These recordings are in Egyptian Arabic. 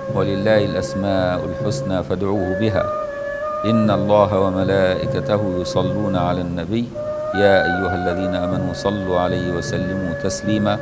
ولله الأسماء الحسنى فادعوه بها إن الله وملائكته يصلون على النبي يا أيها الذين آمنوا صلوا عليه وسلموا تسليما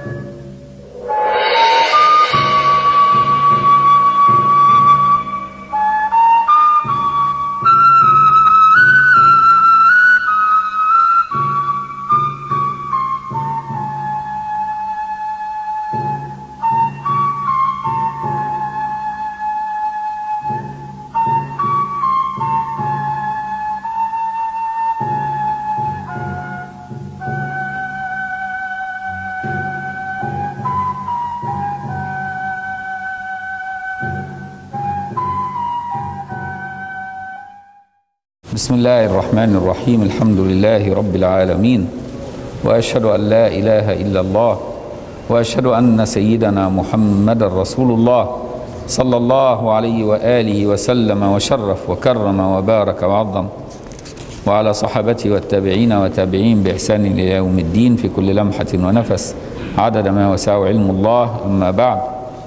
بسم الله الرحمن الرحيم الحمد لله رب العالمين واشهد ان لا اله الا الله واشهد ان سيدنا محمد رسول الله صلى الله عليه واله وسلم وشرف وكرم وبارك وعظم وعلى صحابته والتابعين وتابعين باحسان الى يوم الدين في كل لمحه ونفس عدد ما وسعه علم الله اما بعد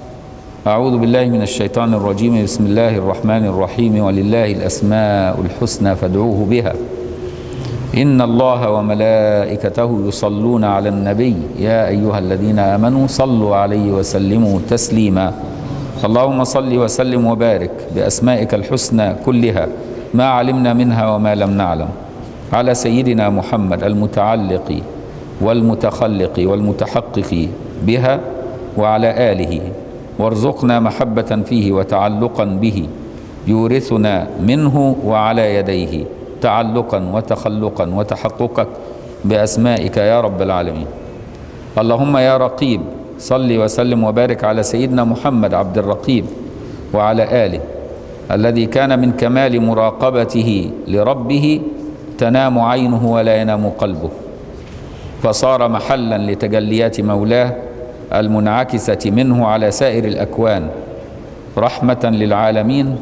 أعوذ بالله من الشيطان الرجيم بسم الله الرحمن الرحيم ولله الأسماء الحسنى فادعوه بها إن الله وملائكته يصلون على النبي يا أيها الذين آمنوا صلوا عليه وسلموا تسليما اللهم صل وسلم وبارك بأسمائك الحسنى كلها ما علمنا منها وما لم نعلم على سيدنا محمد المتعلق والمتخلق والمتحقق بها وعلى آله وارزقنا محبة فيه وتعلقا به يورثنا منه وعلى يديه تعلقا وتخلقا وتحققا بأسمائك يا رب العالمين اللهم يا رقيب صل وسلم وبارك على سيدنا محمد عبد الرقيب وعلى آله الذي كان من كمال مراقبته لربه تنام عينه ولا ينام قلبه فصار محلا لتجليات مولاه المنعكسة منه على سائر الأكوان رحمة للعالمين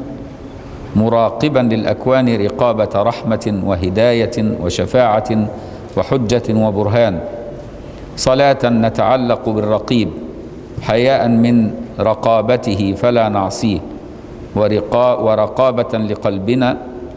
مراقبا للأكوان رقابة رحمة وهداية وشفاعة وحجة وبرهان صلاة نتعلق بالرقيب حياء من رقابته فلا نعصيه ورقا ورقابة لقلبنا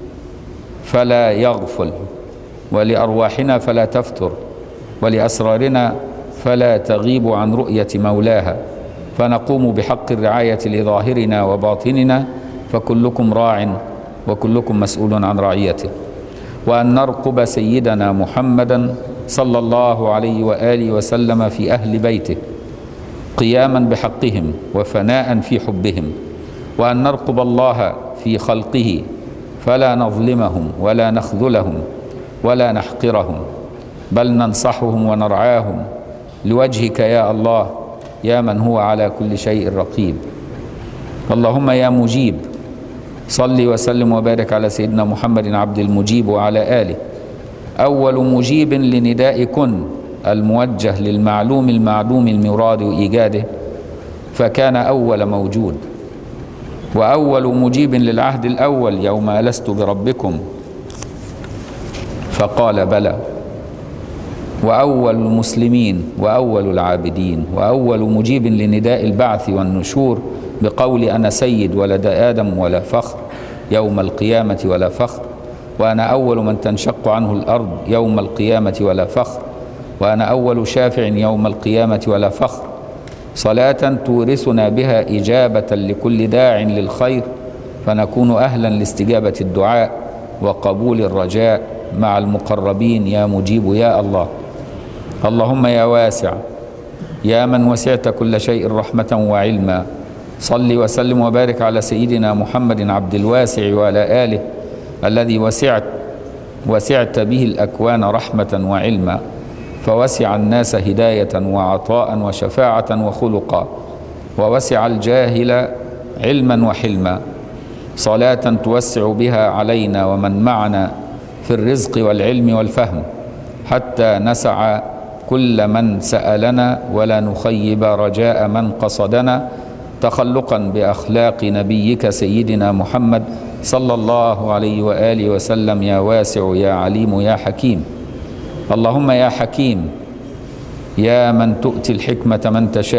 فلا يغفل ولأرواحنا فلا تفتر ولأسرارنا فلا تغيب عن رؤية مولاها فنقوم بحق الرعاية لظاهرنا وباطننا فكلكم راع وكلكم مسؤول عن رعيته وأن نرقب سيدنا محمدا صلى الله عليه وآله وسلم في أهل بيته قياما بحقهم وفناء في حبهم وأن نرقب الله في خلقه فلا نظلمهم ولا نخذلهم ولا نحقرهم بل ننصحهم ونرعاهم لوجهك يا الله يا من هو على كل شيء رقيب اللهم يا مجيب صل وسلم وبارك على سيدنا محمد عبد المجيب وعلى آله أول مجيب لنداء كن الموجه للمعلوم المعدوم المراد إيجاده فكان أول موجود وأول مجيب للعهد الأول يوم ألست بربكم فقال بلى وأول المسلمين وأول العابدين وأول مجيب لنداء البعث والنشور بقول أنا سيد ولد آدم ولا فخر يوم القيامة ولا فخر وأنا أول من تنشق عنه الأرض يوم القيامة ولا فخر وأنا أول شافع يوم القيامة ولا فخر صلاة تورثنا بها إجابة لكل داع للخير فنكون أهلا لاستجابة الدعاء وقبول الرجاء مع المقربين يا مجيب يا الله اللهم يا واسع يا من وسعت كل شيء رحمة وعلما صل وسلم وبارك على سيدنا محمد عبد الواسع وعلى آله الذي وسعت وسعت به الأكوان رحمة وعلما فوسع الناس هداية وعطاء وشفاعة وخلقا ووسع الجاهل علما وحلما صلاة توسع بها علينا ومن معنا في الرزق والعلم والفهم حتى نسع كل من سألنا ولا نخيب رجاء من قصدنا تخلقا بأخلاق نبيك سيدنا محمد صلى الله عليه وآله وسلم يا واسع يا عليم يا حكيم اللهم يا حكيم يا من تؤتي الحكمة من تشاء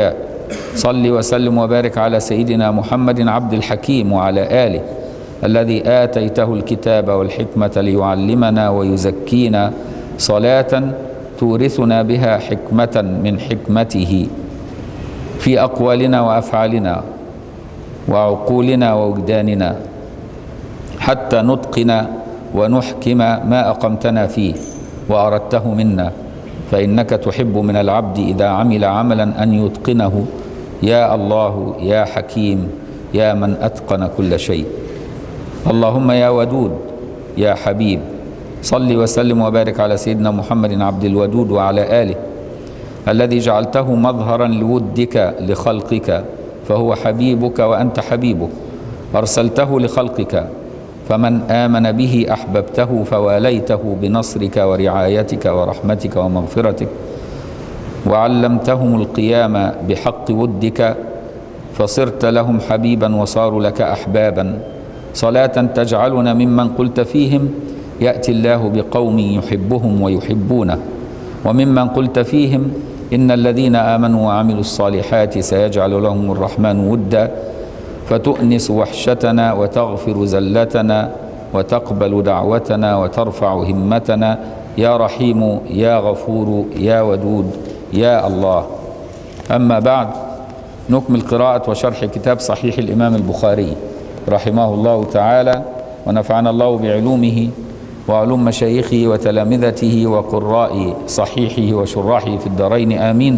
صل وسلم وبارك على سيدنا محمد عبد الحكيم وعلى آله الذي آتيته الكتاب والحكمة ليعلمنا ويزكينا صلاة تورثنا بها حكمة من حكمته في أقوالنا وأفعالنا وعقولنا ووجداننا حتى نتقن ونحكم ما أقمتنا فيه وأردته منا فإنك تحب من العبد إذا عمل عملا أن يتقنه يا الله يا حكيم يا من أتقن كل شيء اللهم يا ودود يا حبيب صل وسلم وبارك على سيدنا محمد عبد الودود وعلى آله الذي جعلته مظهرا لودك لخلقك فهو حبيبك وأنت حبيبه أرسلته لخلقك فمن آمن به أحببته فواليته بنصرك ورعايتك ورحمتك ومغفرتك وعلمتهم القيام بحق ودك فصرت لهم حبيبا وصاروا لك أحبابا صلاة تجعلنا ممن قلت فيهم يأتي الله بقوم يحبهم ويحبونه وممن قلت فيهم إن الذين آمنوا وعملوا الصالحات سيجعل لهم الرحمن ودا فتؤنس وحشتنا وتغفر زلتنا وتقبل دعوتنا وترفع همتنا يا رحيم يا غفور يا ودود يا الله أما بعد نكمل قراءة وشرح كتاب صحيح الإمام البخاري رحمه الله تعالى ونفعنا الله بعلومه وعلوم مشايخه وتلامذته وقراء صحيحه وشراحه في الدارين آمين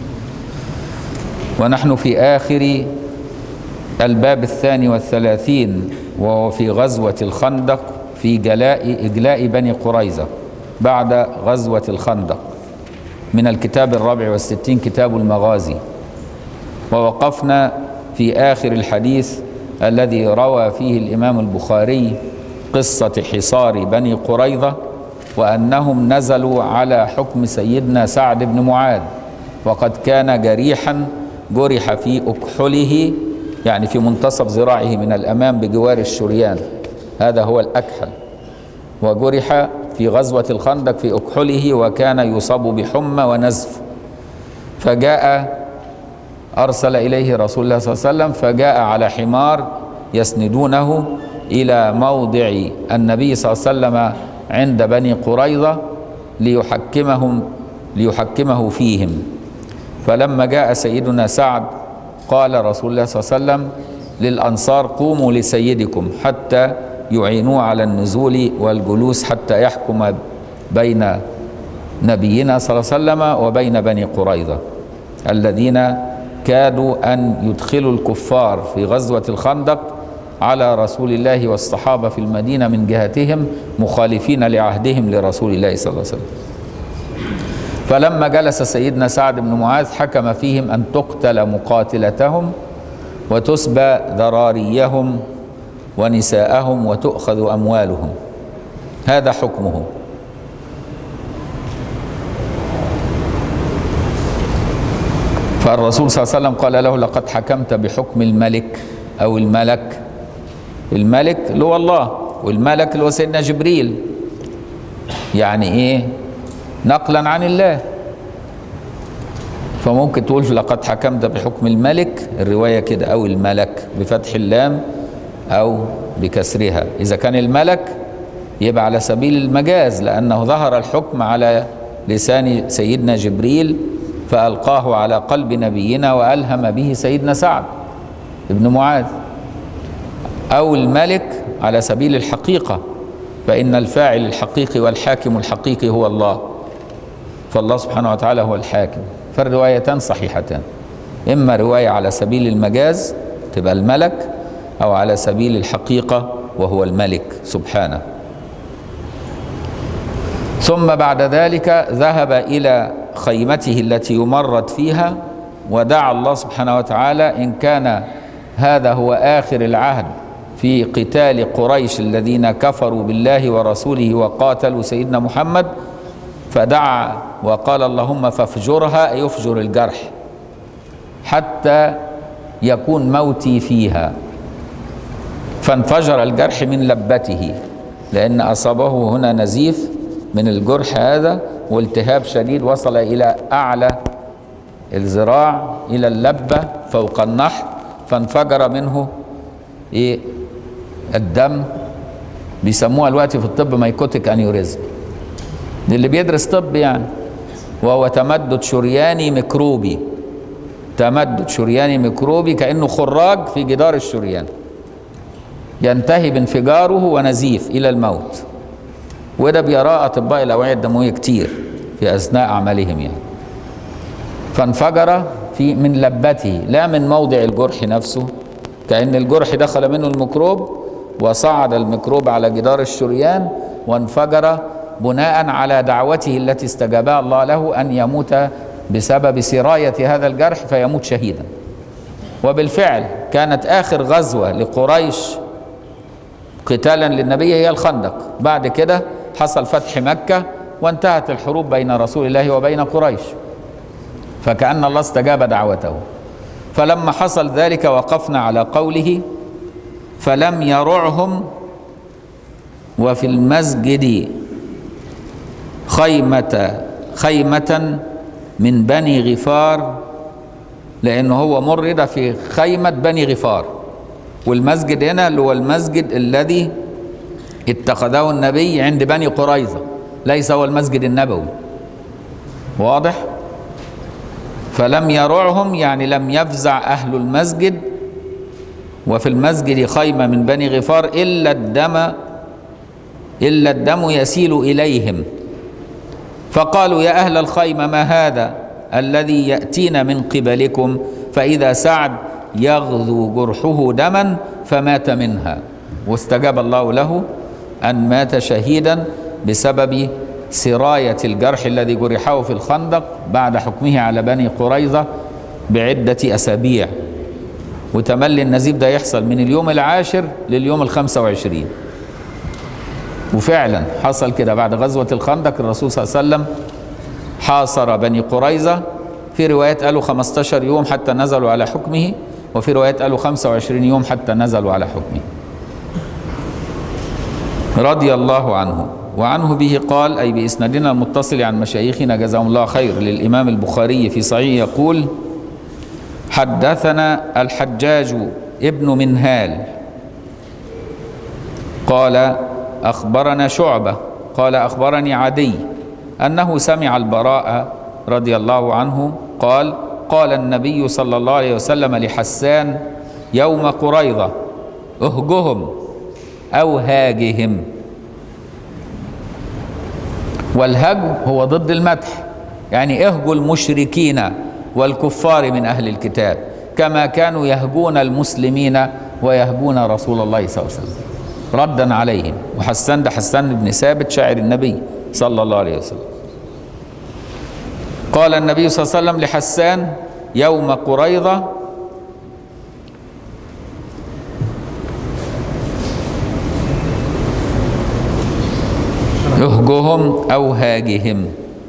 ونحن في آخر الباب الثاني والثلاثين وهو في غزوة الخندق في جلاء إجلاء بني قريظة بعد غزوة الخندق من الكتاب الرابع والستين كتاب المغازي ووقفنا في آخر الحديث الذي روى فيه الإمام البخاري قصة حصار بني قريظة وأنهم نزلوا على حكم سيدنا سعد بن معاذ وقد كان جريحا جرح في أكحله يعني في منتصف ذراعه من الأمام بجوار الشريان هذا هو الأكحل وجرح في غزوة الخندق في أكحله وكان يصاب بحمى ونزف فجاء أرسل إليه رسول الله صلى الله عليه وسلم فجاء على حمار يسندونه إلى موضع النبي صلى الله عليه وسلم عند بني قريظة ليحكمهم ليحكمه فيهم فلما جاء سيدنا سعد قال رسول الله صلى الله عليه وسلم للأنصار قوموا لسيدكم حتى يعينوا على النزول والجلوس حتى يحكم بين نبينا صلى الله عليه وسلم وبين بني قريظة الذين كادوا أن يدخلوا الكفار في غزوة الخندق على رسول الله والصحابة في المدينة من جهتهم مخالفين لعهدهم لرسول الله صلى الله عليه وسلم فلما جلس سيدنا سعد بن معاذ حكم فيهم أن تقتل مقاتلتهم وتسبى ذراريهم ونساءهم وتؤخذ أموالهم هذا حكمه فالرسول صلى الله عليه وسلم قال له لقد حكمت بحكم الملك أو الملك الملك اللي هو الله والملك اللي هو سيدنا جبريل يعني ايه نقلا عن الله فممكن تقول لقد حكمت بحكم الملك الروايه كده او الملك بفتح اللام او بكسرها اذا كان الملك يبقى على سبيل المجاز لانه ظهر الحكم على لسان سيدنا جبريل فالقاه على قلب نبينا والهم به سيدنا سعد ابن معاذ أو الملك على سبيل الحقيقة فإن الفاعل الحقيقي والحاكم الحقيقي هو الله فالله سبحانه وتعالى هو الحاكم فالروايتان صحيحتان إما رواية على سبيل المجاز تبقى الملك أو على سبيل الحقيقة وهو الملك سبحانه ثم بعد ذلك ذهب إلى خيمته التي يمرد فيها ودعا الله سبحانه وتعالى إن كان هذا هو آخر العهد في قتال قريش الذين كفروا بالله ورسوله وقاتلوا سيدنا محمد فدعا وقال اللهم فافجرها يفجر الجرح حتى يكون موتي فيها فانفجر الجرح من لبته لأن أصابه هنا نزيف من الجرح هذا والتهاب شديد وصل إلى أعلى الذراع إلى اللبة فوق النحر فانفجر منه إيه الدم بيسموها دلوقتي في الطب مايكوتيك انيوريزم دي اللي بيدرس طب يعني وهو تمدد شرياني ميكروبي تمدد شرياني ميكروبي كأنه خراج في جدار الشريان ينتهي بانفجاره ونزيف إلى الموت وده بيراه أطباء الأوعية الدموية كتير في أثناء عملهم يعني فانفجر في من لبته لا من موضع الجرح نفسه كأن الجرح دخل منه الميكروب وصعد الميكروب على جدار الشريان وانفجر بناء على دعوته التي استجابها الله له أن يموت بسبب سراية هذا الجرح فيموت شهيدا وبالفعل كانت آخر غزوة لقريش قتالا للنبي هي الخندق بعد كده حصل فتح مكة وانتهت الحروب بين رسول الله وبين قريش فكأن الله استجاب دعوته فلما حصل ذلك وقفنا على قوله فلم يرعهم وفي المسجد خيمة خيمة من بني غفار لأنه هو مرد في خيمة بني غفار والمسجد هنا اللي هو المسجد الذي اتخذه النبي عند بني قريظة ليس هو المسجد النبوي واضح فلم يرعهم يعني لم يفزع أهل المسجد وفي المسجد خيمة من بني غفار إلا الدم إلا الدم يسيل إليهم فقالوا يا أهل الخيمة ما هذا الذي يأتينا من قبلكم فإذا سعد يغذو جرحه دما فمات منها واستجاب الله له أن مات شهيدا بسبب سراية الجرح الذي جرحه في الخندق بعد حكمه على بني قريظة بعدة أسابيع وتملي النزيف ده يحصل من اليوم العاشر لليوم الخمسة وعشرين وفعلا حصل كده بعد غزوة الخندق الرسول صلى الله عليه وسلم حاصر بني قريظة في روايات قالوا 15 يوم حتى نزلوا على حكمه وفي روايات قالوا 25 يوم حتى نزلوا على حكمه رضي الله عنه وعنه به قال أي بإسنادنا المتصل عن مشايخنا جزاهم الله خير للإمام البخاري في صحيح يقول حدثنا الحجاج ابن منهال قال أخبرنا شعبة قال أخبرني عدي أنه سمع البراء رضي الله عنه قال قال النبي صلى الله عليه وسلم لحسان يوم قريضة اهجهم أو هاجهم والهجو هو ضد المدح يعني اهجوا المشركين والكفار من أهل الكتاب كما كانوا يهجون المسلمين ويهجون رسول الله صلى الله عليه وسلم ردا عليهم وحسان ده حسان بن ثابت شاعر النبي صلى الله عليه وسلم قال النبي صلى الله عليه وسلم لحسان يوم قريضة اهجهم أو هاجهم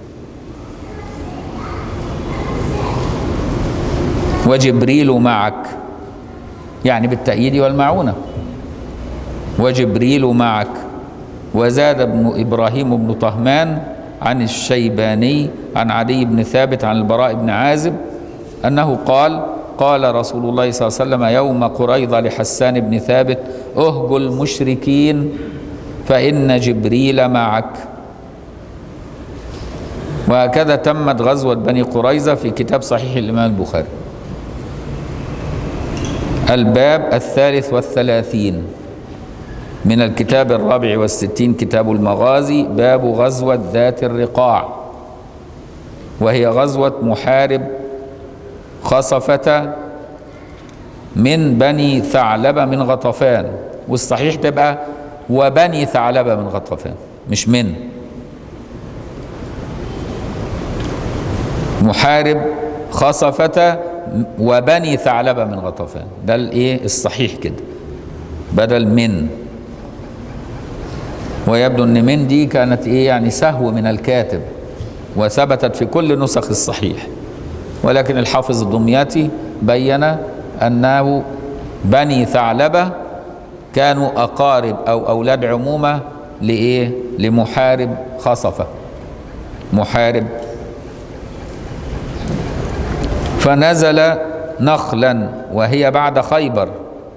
وجبريل معك يعني بالتأييد والمعونة وجبريل معك وزاد ابن إبراهيم بن طهمان عن الشيباني عن عدي بن ثابت عن البراء بن عازب أنه قال قال رسول الله صلى الله عليه وسلم يوم قريضة لحسان بن ثابت اهجوا المشركين فإن جبريل معك وهكذا تمت غزوة بني قريظة في كتاب صحيح الإمام البخاري الباب الثالث والثلاثين من الكتاب الرابع والستين كتاب المغازي باب غزوة ذات الرقاع وهي غزوة محارب خصفة من بني ثعلبة من غطفان والصحيح تبقى وبني ثعلبة من غطفان مش من محارب خصفة وبني ثعلبة من غطفان ده الايه الصحيح كده بدل من ويبدو ان من دي كانت ايه يعني سهو من الكاتب وثبتت في كل نسخ الصحيح ولكن الحافظ الدمياطي بين انه بني ثعلبه كانوا اقارب او اولاد عمومه لايه لمحارب خصفه محارب فنزل نخلا وهي بعد خيبر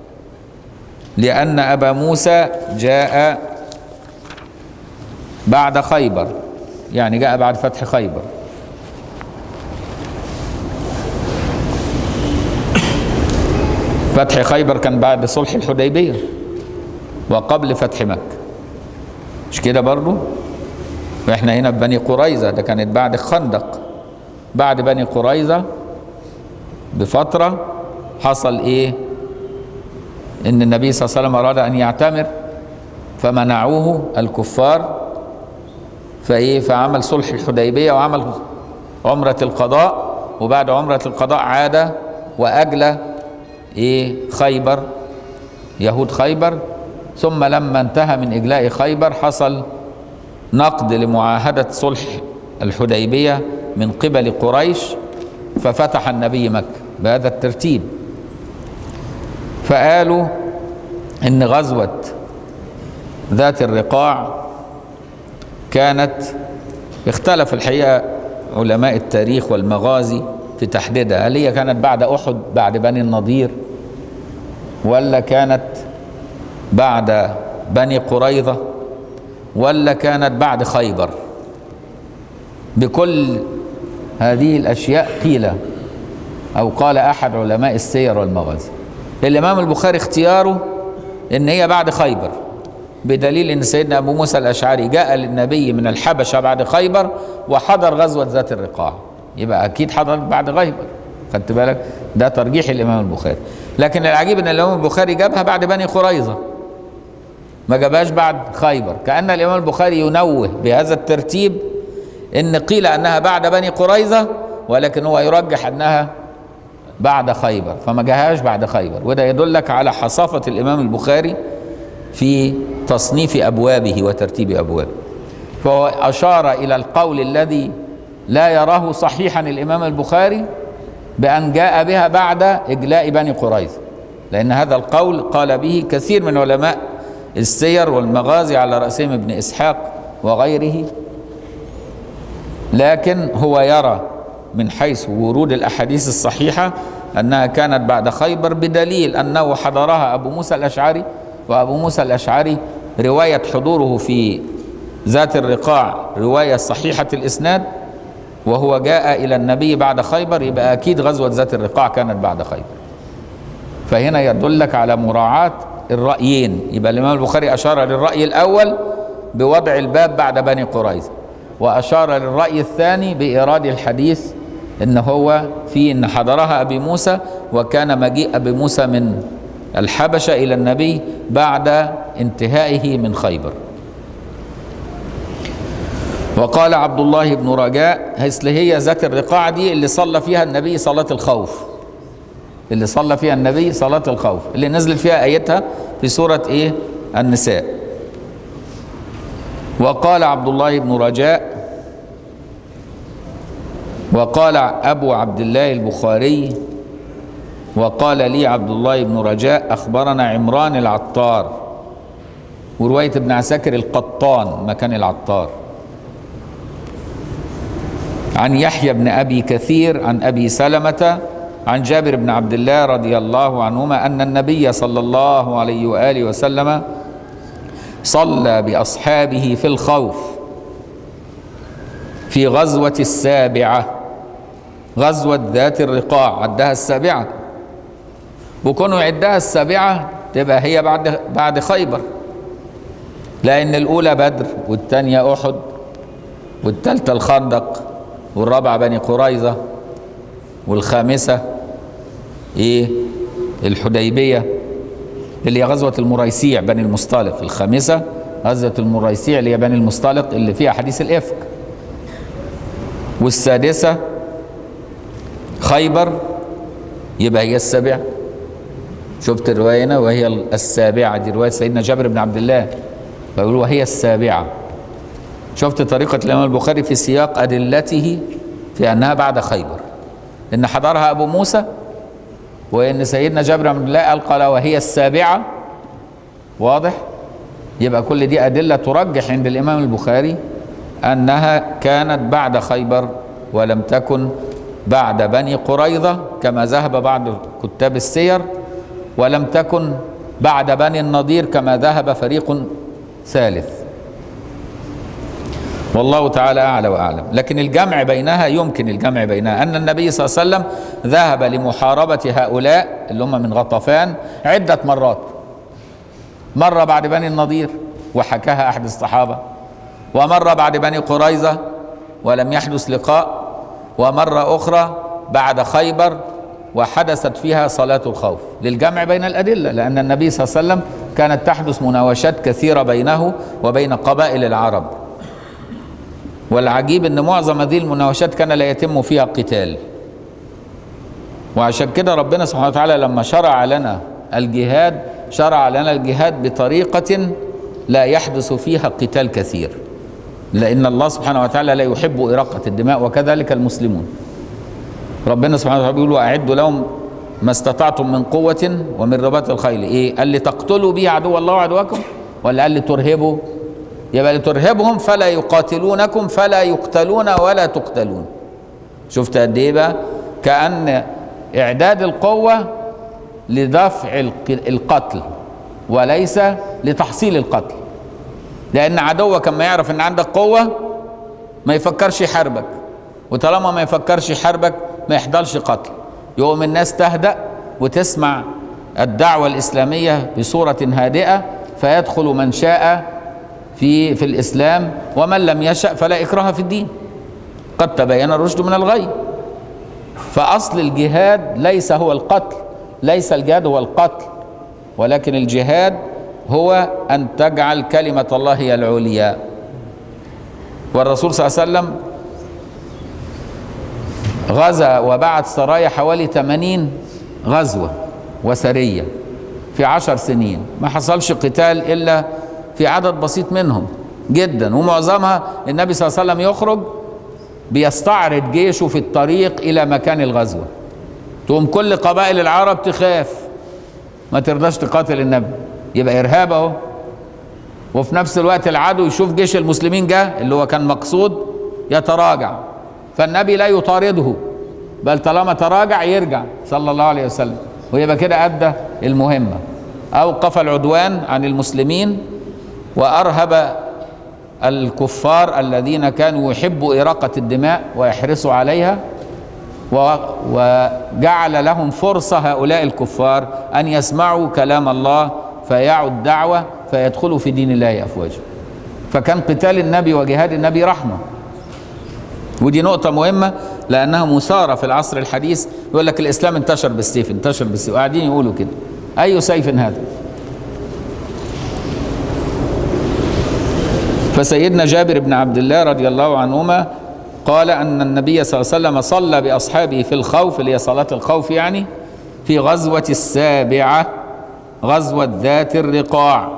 لأن أبا موسى جاء بعد خيبر يعني جاء بعد فتح خيبر فتح خيبر كان بعد صلح الحديبية وقبل فتح مكة مش كده برضو واحنا هنا في بني قريظة ده كانت بعد خندق بعد بني قريظة بفترة حصل ايه ان النبي صلى الله عليه وسلم اراد ان يعتمر فمنعوه الكفار فايه فعمل صلح الحديبية وعمل عمرة القضاء وبعد عمرة القضاء عاد واجلى ايه خيبر يهود خيبر ثم لما انتهى من اجلاء خيبر حصل نقد لمعاهدة صلح الحديبية من قبل قريش ففتح النبي مكة بهذا الترتيب فقالوا ان غزوة ذات الرقاع كانت اختلف الحقيقة علماء التاريخ والمغازي في تحديدها هل هي كانت بعد أحد بعد بني النضير ولا كانت بعد بني قريظة ولا كانت بعد خيبر بكل هذه الأشياء قيل أو قال أحد علماء السير والمغازي الإمام البخاري اختياره إن هي بعد خيبر بدليل ان سيدنا ابو موسى الاشعري جاء للنبي من الحبشه بعد خيبر وحضر غزوه ذات الرقاع يبقى اكيد حضر بعد خيبر خدت بالك ده ترجيح الامام البخاري لكن العجيب ان الامام البخاري جابها بعد بني قريظه ما جابهاش بعد خيبر كان الامام البخاري ينوه بهذا الترتيب ان قيل انها بعد بني قريظه ولكن هو يرجح انها بعد خيبر فما جاهاش بعد خيبر وده يدلك على حصافه الامام البخاري في تصنيف ابوابه وترتيب ابوابه فهو اشار الى القول الذي لا يراه صحيحا الامام البخاري بان جاء بها بعد اجلاء بني قريظه لان هذا القول قال به كثير من علماء السير والمغازي على راسهم ابن اسحاق وغيره لكن هو يرى من حيث ورود الاحاديث الصحيحه انها كانت بعد خيبر بدليل انه حضرها ابو موسى الاشعري وابو موسى الاشعري روايه حضوره في ذات الرقاع روايه صحيحه الاسناد وهو جاء الى النبي بعد خيبر يبقى اكيد غزوه ذات الرقاع كانت بعد خيبر فهنا يدلك على مراعاه الرايين يبقى الامام البخاري اشار للراي الاول بوضع الباب بعد بني قريظه واشار للراي الثاني بايراد الحديث ان هو في ان حضرها ابي موسى وكان مجيء ابي موسى من الحبشه الى النبي بعد انتهائه من خيبر وقال عبد الله بن رجاء اصل هي ذات الرقاع دي اللي صلى فيها النبي صلاة الخوف اللي صلى فيها النبي صلاة الخوف اللي نزلت فيها آيتها في سورة ايه النساء وقال عبد الله بن رجاء وقال أبو عبد الله البخاري وقال لي عبد الله بن رجاء أخبرنا عمران العطار ورواية ابن عساكر القطان مكان العطار عن يحيى بن ابي كثير عن ابي سلمه عن جابر بن عبد الله رضي الله عنهما ان النبي صلى الله عليه واله وسلم صلى باصحابه في الخوف في غزوه السابعه غزوه ذات الرقاع عدها السابعه وكونوا يعدها السابعه تبقى هي بعد بعد خيبر لان الاولى بدر والثانيه احد والثالثه الخندق والرابعة بني قريظة والخامسة ايه الحديبية اللي هي غزوة المريسيع بني المصطلق الخامسة غزوة المريسيع اللي هي بني المصطلق اللي فيها حديث الإفك والسادسة خيبر يبقى هي السابعة شفت الرواية هنا وهي السابعة دي رواية سيدنا جابر بن عبد الله فيقول وهي السابعة شفت طريقة الإمام البخاري في سياق أدلته في أنها بعد خيبر إن حضرها أبو موسى وإن سيدنا جابر بن الله قال قال وهي السابعة واضح يبقى كل دي أدلة ترجح عند الإمام البخاري أنها كانت بعد خيبر ولم تكن بعد بني قريظة كما ذهب بعض كتاب السير ولم تكن بعد بني النضير كما ذهب فريق ثالث والله تعالى أعلى وأعلم لكن الجمع بينها يمكن الجمع بينها أن النبي صلى الله عليه وسلم ذهب لمحاربة هؤلاء اللي هم من غطفان عدة مرات مرة بعد بني النضير وحكاها أحد الصحابة ومرة بعد بني قريظة ولم يحدث لقاء ومرة أخرى بعد خيبر وحدثت فيها صلاة الخوف للجمع بين الأدلة لأن النبي صلى الله عليه وسلم كانت تحدث مناوشات كثيرة بينه وبين قبائل العرب والعجيب أن معظم هذه المناوشات كان لا يتم فيها قتال وعشان كده ربنا سبحانه وتعالى لما شرع لنا الجهاد شرع لنا الجهاد بطريقة لا يحدث فيها قتال كثير لأن الله سبحانه وتعالى لا يحب إراقة الدماء وكذلك المسلمون ربنا سبحانه وتعالى بيقول وأعدوا لهم ما استطعتم من قوة ومن رباط الخيل إيه؟ قال لي تقتلوا به عدو الله وعدوكم ولا قال لي ترهبوا يبقى لترهبهم فلا يقاتلونكم فلا يقتلون ولا تقتلون شفت قد ايه بقى كأن إعداد القوة لدفع القتل وليس لتحصيل القتل لأن عدوك لما يعرف إن عندك قوة ما يفكرش يحاربك وطالما ما يفكرش يحاربك ما يحضرش قتل يقوم الناس تهدأ وتسمع الدعوة الإسلامية بصورة هادئة فيدخل من شاء في في الإسلام ومن لم يشأ فلا إكراه في الدين قد تبين الرشد من الغي فأصل الجهاد ليس هو القتل ليس الجهاد هو القتل ولكن الجهاد هو أن تجعل كلمة الله هي العليا والرسول صلى الله عليه وسلم غزا وبعث سرايا حوالي 80 غزوة وسرية في عشر سنين ما حصلش قتال إلا في عدد بسيط منهم جدا ومعظمها النبي صلى الله عليه وسلم يخرج بيستعرض جيشه في الطريق إلى مكان الغزوة تقوم كل قبائل العرب تخاف ما ترضاش تقاتل النبي يبقى إرهاب أهو وفي نفس الوقت العدو يشوف جيش المسلمين جه اللي هو كان مقصود يتراجع فالنبي لا يطارده بل طالما تراجع يرجع صلى الله عليه وسلم ويبقى كده أدى المهمة أوقف العدوان عن المسلمين وأرهب الكفار الذين كانوا يحبوا إراقة الدماء ويحرصوا عليها وجعل لهم فرصة هؤلاء الكفار أن يسمعوا كلام الله فيعوا الدعوة فيدخلوا في دين الله أفواجا فكان قتال النبي وجهاد النبي رحمة ودي نقطة مهمة لأنها مثارة في العصر الحديث يقول لك الإسلام انتشر بالسيف انتشر بالسيف قاعدين يقولوا كده أي سيف هذا فسيدنا جابر بن عبد الله رضي الله عنهما قال أن النبي صلى الله عليه وسلم صلى بأصحابه في الخوف اللي هي صلاة الخوف يعني في غزوة السابعة غزوة ذات الرقاع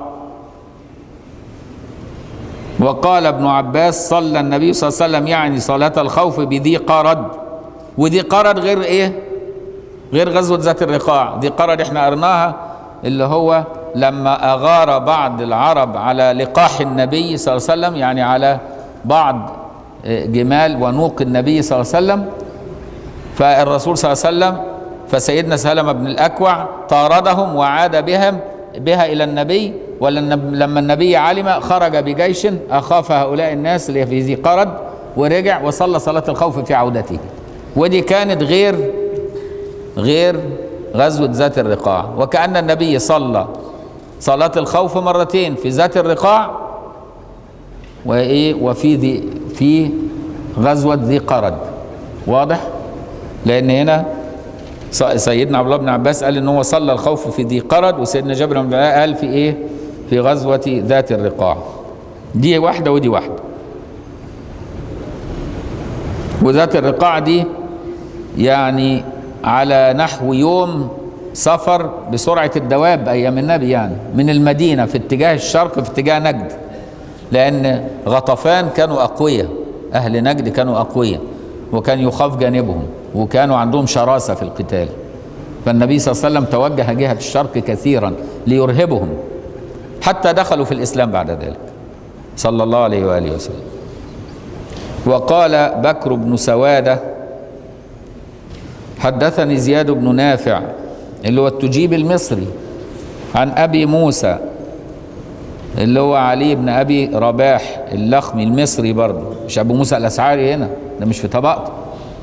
وقال ابن عباس صلى النبي صلى الله عليه وسلم يعني صلاة الخوف بذي قرد وذي قرد غير ايه غير غزوة ذات الرقاع ذي قرد احنا قرناها اللي هو لما أغار بعض العرب على لقاح النبي صلى الله عليه وسلم يعني على بعض جمال ونوق النبي صلى الله عليه وسلم فالرسول صلى الله عليه وسلم فسيدنا سلمة بن الأكوع طاردهم وعاد بهم بها إلى النبي ولما النبي علم خرج بجيش أخاف هؤلاء الناس اللي في ذي قرد ورجع وصلى صلاة الخوف في عودته ودي كانت غير غير غزوة ذات الرقاع وكأن النبي صلى صلاة الخوف مرتين في ذات الرقاع وإيه وفي ذي في غزوة ذي قرد واضح؟ لأن هنا سيدنا عبد الله بن عباس قال ان هو صلى الخوف في ذي قرد وسيدنا جابر بن عبد الله قال في ايه؟ في غزوة ذات الرقاع. دي واحدة ودي واحدة. وذات الرقاع دي يعني على نحو يوم سفر بسرعة الدواب أيام النبي يعني من المدينة في اتجاه الشرق في اتجاه نجد لأن غطفان كانوا أقوياء أهل نجد كانوا أقوياء وكان يخاف جانبهم وكانوا عندهم شراسة في القتال فالنبي صلى الله عليه وسلم توجه جهة الشرق كثيرا ليرهبهم حتى دخلوا في الإسلام بعد ذلك صلى الله عليه وآله وسلم وقال بكر بن سوادة حدثني زياد بن نافع اللي هو التجيب المصري عن ابي موسى اللي هو علي بن ابي رباح اللخمي المصري برضه مش ابو موسى الاشعري هنا ده مش في طبقته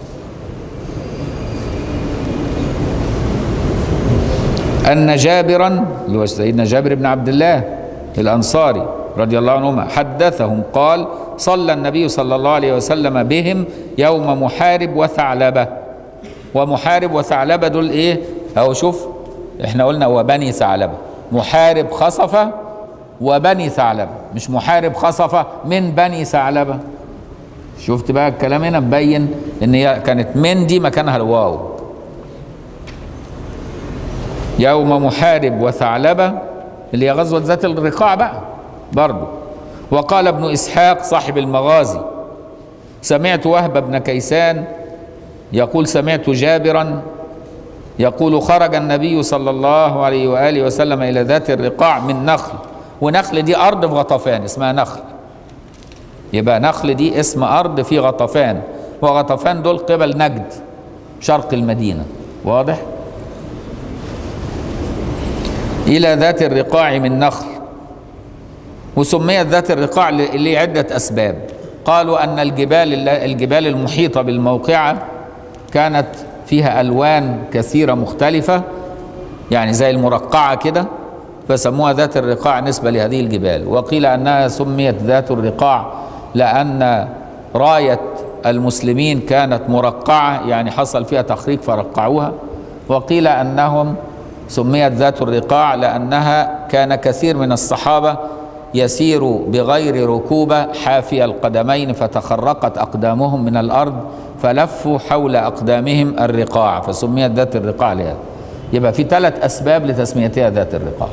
ان جابرا اللي هو سيدنا جابر بن عبد الله الانصاري رضي الله عنهما حدثهم قال صلى النبي صلى الله عليه وسلم بهم يوم محارب وثعلبه ومحارب وثعلبه دول ايه اهو شوف احنا قلنا وبني ثعلبه محارب خصفه وبني ثعلبه مش محارب خصفه من بني ثعلبه شفت بقى الكلام هنا مبين ان هي كانت من دي مكانها الواو يوم محارب وثعلبه اللي هي غزوه ذات الرقاع بقى برضه وقال ابن اسحاق صاحب المغازي سمعت وهب بن كيسان يقول سمعت جابرا يقول خرج النبي صلى الله عليه واله وسلم الى ذات الرقاع من نخل ونخل دي ارض في غطفان اسمها نخل يبقى نخل دي اسم ارض في غطفان وغطفان دول قبل نجد شرق المدينه واضح الى ذات الرقاع من نخل وسميت ذات الرقاع لعده اسباب قالوا ان الجبال الجبال المحيطه بالموقعه كانت فيها الوان كثيره مختلفه يعني زي المرقعه كده فسموها ذات الرقاع نسبه لهذه الجبال وقيل انها سميت ذات الرقاع لان رايه المسلمين كانت مرقعه يعني حصل فيها تخريق فرقعوها وقيل انهم سميت ذات الرقاع لانها كان كثير من الصحابه يسير بغير ركوبه حافي القدمين فتخرقت اقدامهم من الارض فلفوا حول اقدامهم الرقاع فسميت ذات الرقاع لهذا يبقى في ثلاث اسباب لتسميتها ذات الرقاع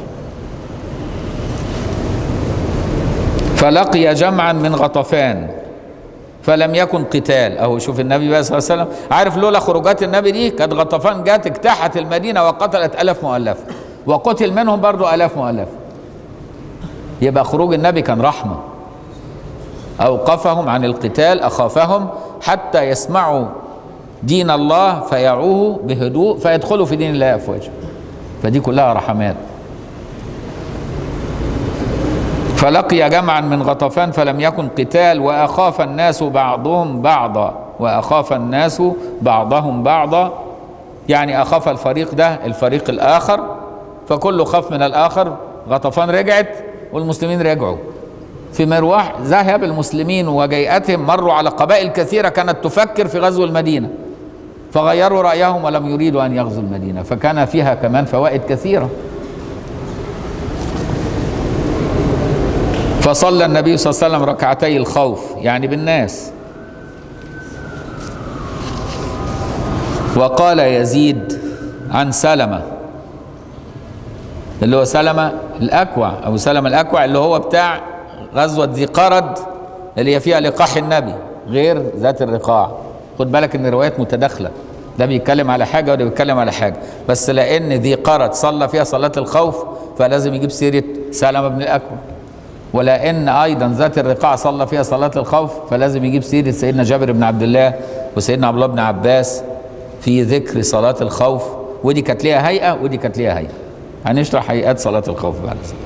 فلقي جمعا من غطفان فلم يكن قتال اهو شوف النبي بقى صلى الله عليه وسلم عارف لولا خروجات النبي دي كانت غطفان جات اجتاحت المدينه وقتلت الاف مؤلفه وقتل منهم برضو الاف مؤلفه يبقى خروج النبي كان رحمه اوقفهم عن القتال اخافهم حتى يسمعوا دين الله فيعوه بهدوء فيدخلوا في دين الله افواجا فدي كلها رحمات فلقي جمعا من غطفان فلم يكن قتال واخاف الناس بعضهم بعضا واخاف الناس بعضهم بعضا يعني اخاف الفريق ده الفريق الاخر فكله خاف من الاخر غطفان رجعت والمسلمين رجعوا في مرواح ذهب المسلمين وجيئتهم مروا على قبائل كثيره كانت تفكر في غزو المدينه فغيروا رايهم ولم يريدوا ان يغزوا المدينه فكان فيها كمان فوائد كثيره فصلى النبي صلى الله عليه وسلم ركعتي الخوف يعني بالناس وقال يزيد عن سلمة اللي هو سلمة الأكوع أو سلمة الأكوع اللي هو بتاع غزوة ذي قرد اللي هي فيها لقاح النبي غير ذات الرقاع خد بالك ان الروايات متداخله ده بيتكلم على حاجه وده بيتكلم على حاجه بس لان ذي قرد صلى فيها صلاه الخوف فلازم يجيب سيره سلمه بن الاكوع ولان ايضا ذات الرقاع صلى فيها صلاه الخوف فلازم يجيب سيره سيدنا جابر بن عبد الله وسيدنا عبد الله بن عباس في ذكر صلاه الخوف ودي كانت ليها هيئه ودي كانت ليها هيئه هنشرح هيئات صلاه الخوف بعد ذلك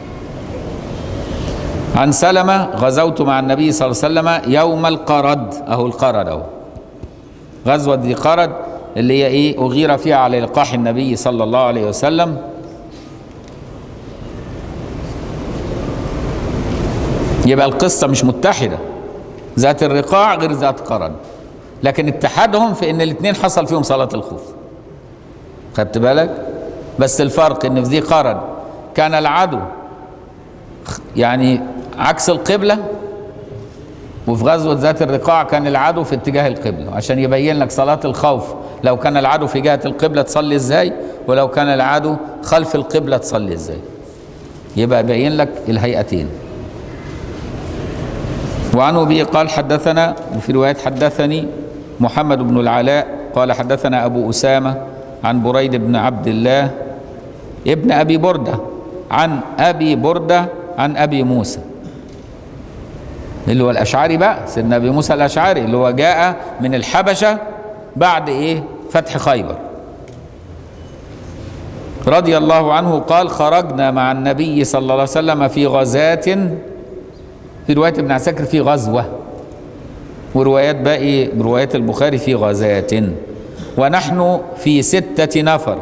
عن سلمة غزوت مع النبي صلى الله عليه وسلم يوم القرد أهو القرد أهو غزوة ذي قرد اللي هي إيه أغير فيها على لقاح النبي صلى الله عليه وسلم يبقى القصة مش متحدة ذات الرقاع غير ذات قرد لكن اتحادهم في ان الاثنين حصل فيهم صلاة الخوف خدت بالك بس الفرق ان في ذي قرد كان العدو يعني عكس القبلة وفي غزوة ذات الرقاع كان العدو في اتجاه القبلة عشان يبين لك صلاة الخوف لو كان العدو في جهة القبلة تصلي ازاي ولو كان العدو خلف القبلة تصلي ازاي يبقى يبين لك الهيئتين وعن ابي قال حدثنا وفي رواية حدثني محمد بن العلاء قال حدثنا ابو اسامة عن بريد بن عبد الله ابن ابي بردة عن ابي بردة عن ابي موسى اللي هو الاشعري بقى سيدنا ابي موسى الاشعري اللي هو جاء من الحبشه بعد ايه فتح خيبر رضي الله عنه قال خرجنا مع النبي صلى الله عليه وسلم في غزاة في رواية ابن عساكر في غزوة وروايات باقي روايات البخاري في غزاة ونحن في ستة نفر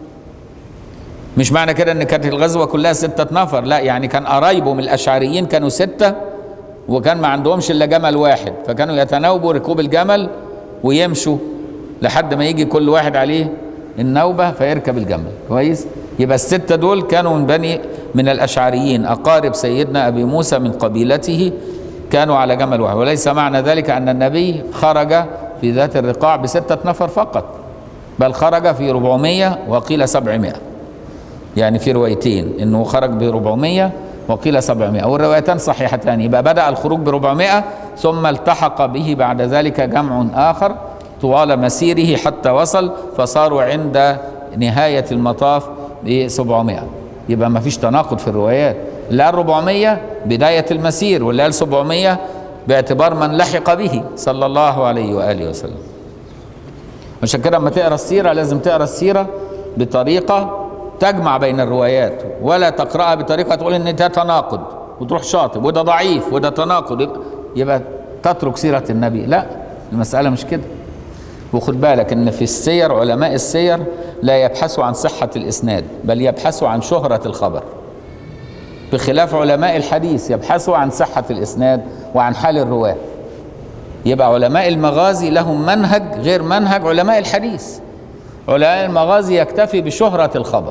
مش معنى كده ان كانت الغزوة كلها ستة نفر لا يعني كان قرايبه من الاشعريين كانوا ستة وكان ما عندهمش الا جمل واحد فكانوا يتناوبوا ركوب الجمل ويمشوا لحد ما يجي كل واحد عليه النوبة فيركب الجمل كويس يبقى الستة دول كانوا من بني من الأشعريين أقارب سيدنا أبي موسى من قبيلته كانوا على جمل واحد وليس معنى ذلك أن النبي خرج في ذات الرقاع بستة نفر فقط بل خرج في 400 وقيل 700 يعني في روايتين انه خرج ب 400 وقيل 700 والروايتان صحيحتان يبقى بدا الخروج ب 400 ثم التحق به بعد ذلك جمع اخر طوال مسيره حتى وصل فصاروا عند نهايه المطاف ب 700 يبقى ما فيش تناقض في الروايات اللي قال 400 بدايه المسير واللي قال 700 باعتبار من لحق به صلى الله عليه واله وسلم عشان كده لما تقرا السيره لازم تقرا السيره بطريقه تجمع بين الروايات ولا تقراها بطريقه تقول ان ده تناقض وتروح شاطب وده ضعيف وده تناقض يبقى, يبقى تترك سيره النبي لا المساله مش كده وخد بالك ان في السير علماء السير لا يبحثوا عن صحه الاسناد بل يبحثوا عن شهره الخبر بخلاف علماء الحديث يبحثوا عن صحه الاسناد وعن حال الرواه يبقى علماء المغازي لهم منهج غير منهج علماء الحديث علماء المغازي يكتفي بشهرة الخبر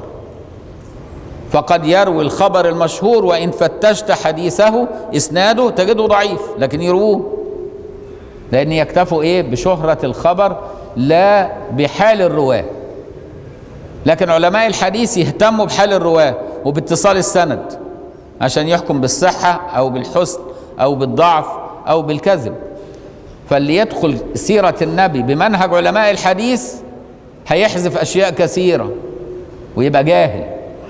فقد يروي الخبر المشهور وإن فتشت حديثه إسناده تجده ضعيف لكن يرووه لأن يكتفوا إيه بشهرة الخبر لا بحال الرواة لكن علماء الحديث يهتموا بحال الرواة وباتصال السند عشان يحكم بالصحة أو بالحسن أو بالضعف أو بالكذب فاللي يدخل سيرة النبي بمنهج علماء الحديث هيحذف اشياء كثيره ويبقى جاهل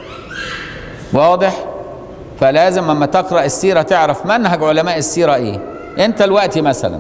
واضح فلازم اما تقرا السيره تعرف منهج علماء السيره ايه انت الوقت مثلا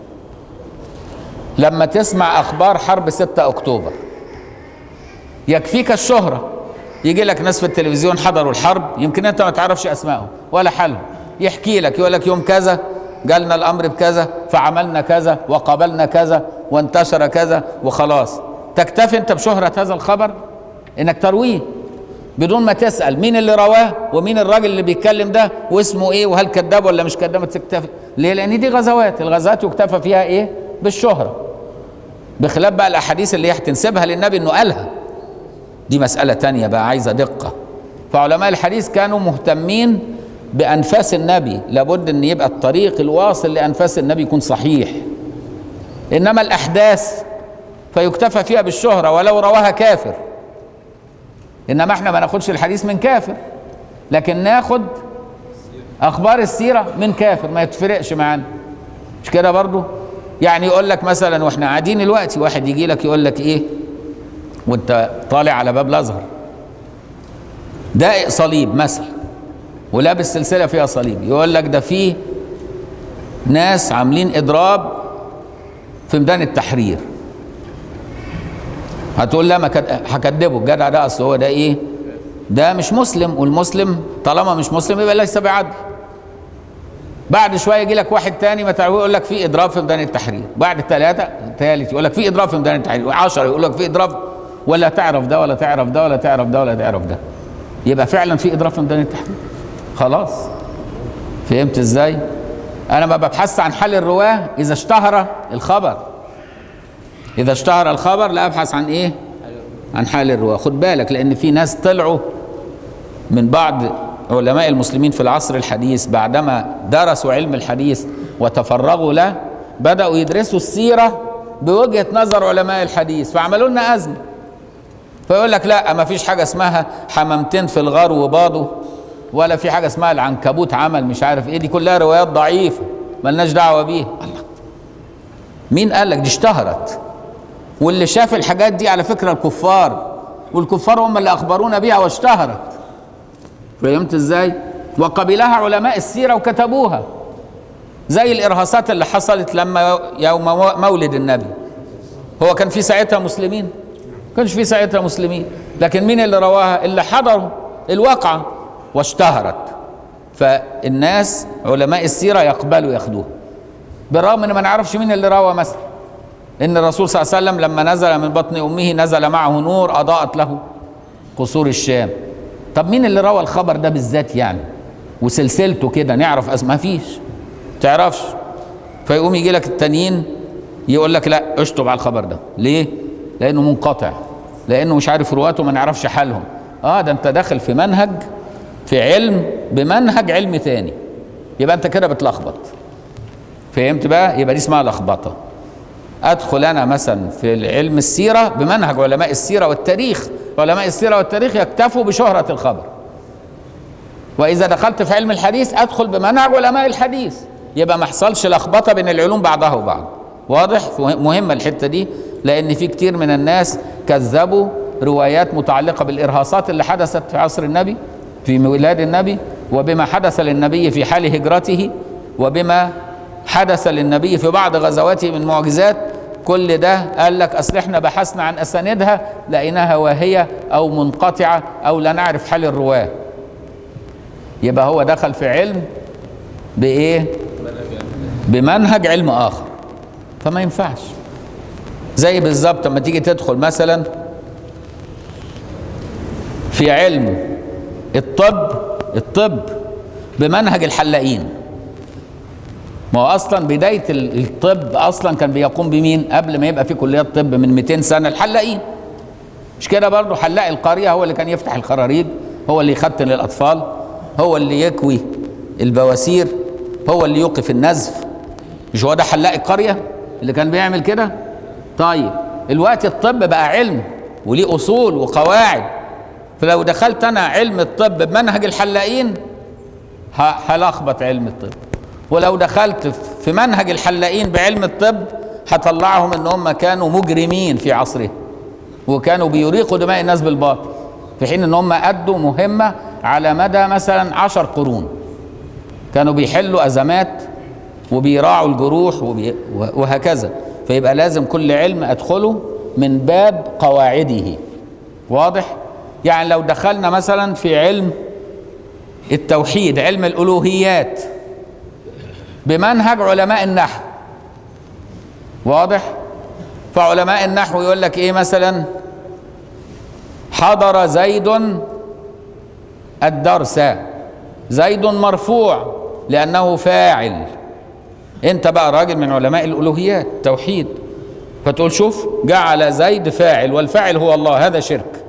لما تسمع اخبار حرب 6 اكتوبر يكفيك الشهره يجي لك ناس في التلفزيون حضروا الحرب يمكن انت ما تعرفش اسمائهم ولا حالهم يحكي لك يقول لك يوم كذا جالنا الامر بكذا فعملنا كذا وقابلنا كذا وانتشر كذا وخلاص تكتفي انت بشهرة هذا الخبر انك ترويه بدون ما تسأل مين اللي رواه ومين الراجل اللي بيتكلم ده واسمه ايه وهل كذاب ولا مش كذاب تكتفي ليه لان دي غزوات الغزوات يكتفى فيها ايه بالشهرة بخلاف بقى الاحاديث اللي هي هتنسبها للنبي انه قالها دي مسألة تانية بقى عايزة دقة فعلماء الحديث كانوا مهتمين بأنفاس النبي لابد أن يبقى الطريق الواصل لأنفاس النبي يكون صحيح إنما الأحداث فيكتفى فيها بالشهرة ولو رواها كافر إنما احنا ما ناخدش الحديث من كافر لكن ناخد أخبار السيرة من كافر ما يتفرقش معانا مش كده برضو يعني يقول لك مثلا واحنا قاعدين دلوقتي واحد يجي لك يقول لك ايه وانت طالع على باب الازهر ده صليب مثلا ولابس سلسله فيها صليب يقول لك ده فيه ناس عاملين اضراب في ميدان التحرير هتقول لا ما هكدبه الجدع ده اصل هو ده ايه ده مش مسلم والمسلم طالما مش مسلم يبقى ليس بعدل بعد شويه يجي لك واحد تاني ما تعرفه يقول لك في اضراب في ميدان التحرير بعد ثلاثه ثالث يقول لك في اضراب في ميدان التحرير 10 يقول لك في اضراب ولا تعرف ده ولا تعرف ده ولا تعرف ده ولا تعرف ده يبقى فعلا في اضراب في ميدان التحرير خلاص فهمت ازاي انا ما ببحث عن حال الرواه اذا اشتهر الخبر اذا اشتهر الخبر لا ابحث عن ايه عن حال الرواه خد بالك لان في ناس طلعوا من بعض علماء المسلمين في العصر الحديث بعدما درسوا علم الحديث وتفرغوا له بداوا يدرسوا السيره بوجهه نظر علماء الحديث فعملوا لنا ازمه فيقول لك لا ما فيش حاجه اسمها حمامتين في الغار وباضوا ولا في حاجه اسمها العنكبوت عمل مش عارف ايه دي كلها روايات ضعيفه ملناش دعوه بيها الله مين قال لك دي اشتهرت واللي شاف الحاجات دي على فكره الكفار والكفار هم اللي اخبرونا بيها واشتهرت فهمت ازاي وقبلها علماء السيره وكتبوها زي الارهاصات اللي حصلت لما يوم مولد النبي هو كان في ساعتها مسلمين كانش في ساعتها مسلمين لكن مين اللي رواها اللي حضروا الواقعة واشتهرت فالناس علماء السيرة يقبلوا ياخدوها بالرغم ان ما نعرفش مين اللي روى مثلا ان الرسول صلى الله عليه وسلم لما نزل من بطن امه نزل معه نور اضاءت له قصور الشام طب مين اللي روى الخبر ده بالذات يعني وسلسلته كده نعرف اسمه ما فيش تعرفش فيقوم يجي لك التانيين يقول لك لا اشطب على الخبر ده ليه لانه منقطع لانه مش عارف رواته ما نعرفش حالهم اه ده انت داخل في منهج في علم بمنهج علم تاني يبقى انت كده بتلخبط فهمت بقى يبقى دي اسمها لخبطه ادخل انا مثلا في علم السيره بمنهج علماء السيره والتاريخ علماء السيره والتاريخ يكتفوا بشهره الخبر واذا دخلت في علم الحديث ادخل بمنهج علماء الحديث يبقى ما حصلش لخبطه بين العلوم بعضها وبعض واضح مهمه الحته دي لان في كتير من الناس كذبوا روايات متعلقه بالارهاصات اللي حدثت في عصر النبي في ميلاد النبي وبما حدث للنبي في حال هجرته وبما حدث للنبي في بعض غزواته من معجزات كل ده قال لك اصل احنا بحثنا عن اساندها لقيناها واهيه او منقطعه او لا نعرف حال الرواه يبقى هو دخل في علم بايه بمنهج علم اخر فما ينفعش زي بالظبط لما تيجي تدخل مثلا في علم الطب الطب بمنهج الحلاقين ما هو اصلا بدايه الطب اصلا كان بيقوم بمين قبل ما يبقى في كليات طب من 200 سنه الحلاقين مش كده برضه حلاق القريه هو اللي كان يفتح الخراريج هو اللي يختن الاطفال هو اللي يكوي البواسير هو اللي يوقف النزف مش هو ده حلاق القريه اللي كان بيعمل كده طيب الوقت الطب بقى علم وليه اصول وقواعد فلو دخلت انا علم الطب بمنهج الحلاقين هلخبط علم الطب ولو دخلت في منهج الحلاقين بعلم الطب هطلعهم ان هم كانوا مجرمين في عصرهم وكانوا بيريقوا دماء الناس بالباطل في حين ان هم ادوا مهمه على مدى مثلا عشر قرون كانوا بيحلوا ازمات وبيراعوا الجروح وبي وهكذا فيبقى لازم كل علم ادخله من باب قواعده واضح يعني لو دخلنا مثلا في علم التوحيد علم الالوهيات بمنهج علماء النحو واضح فعلماء النحو يقول لك ايه مثلا حضر زيد الدرس زيد مرفوع لانه فاعل انت بقى راجل من علماء الالوهيات توحيد فتقول شوف جعل زيد فاعل والفاعل هو الله هذا شرك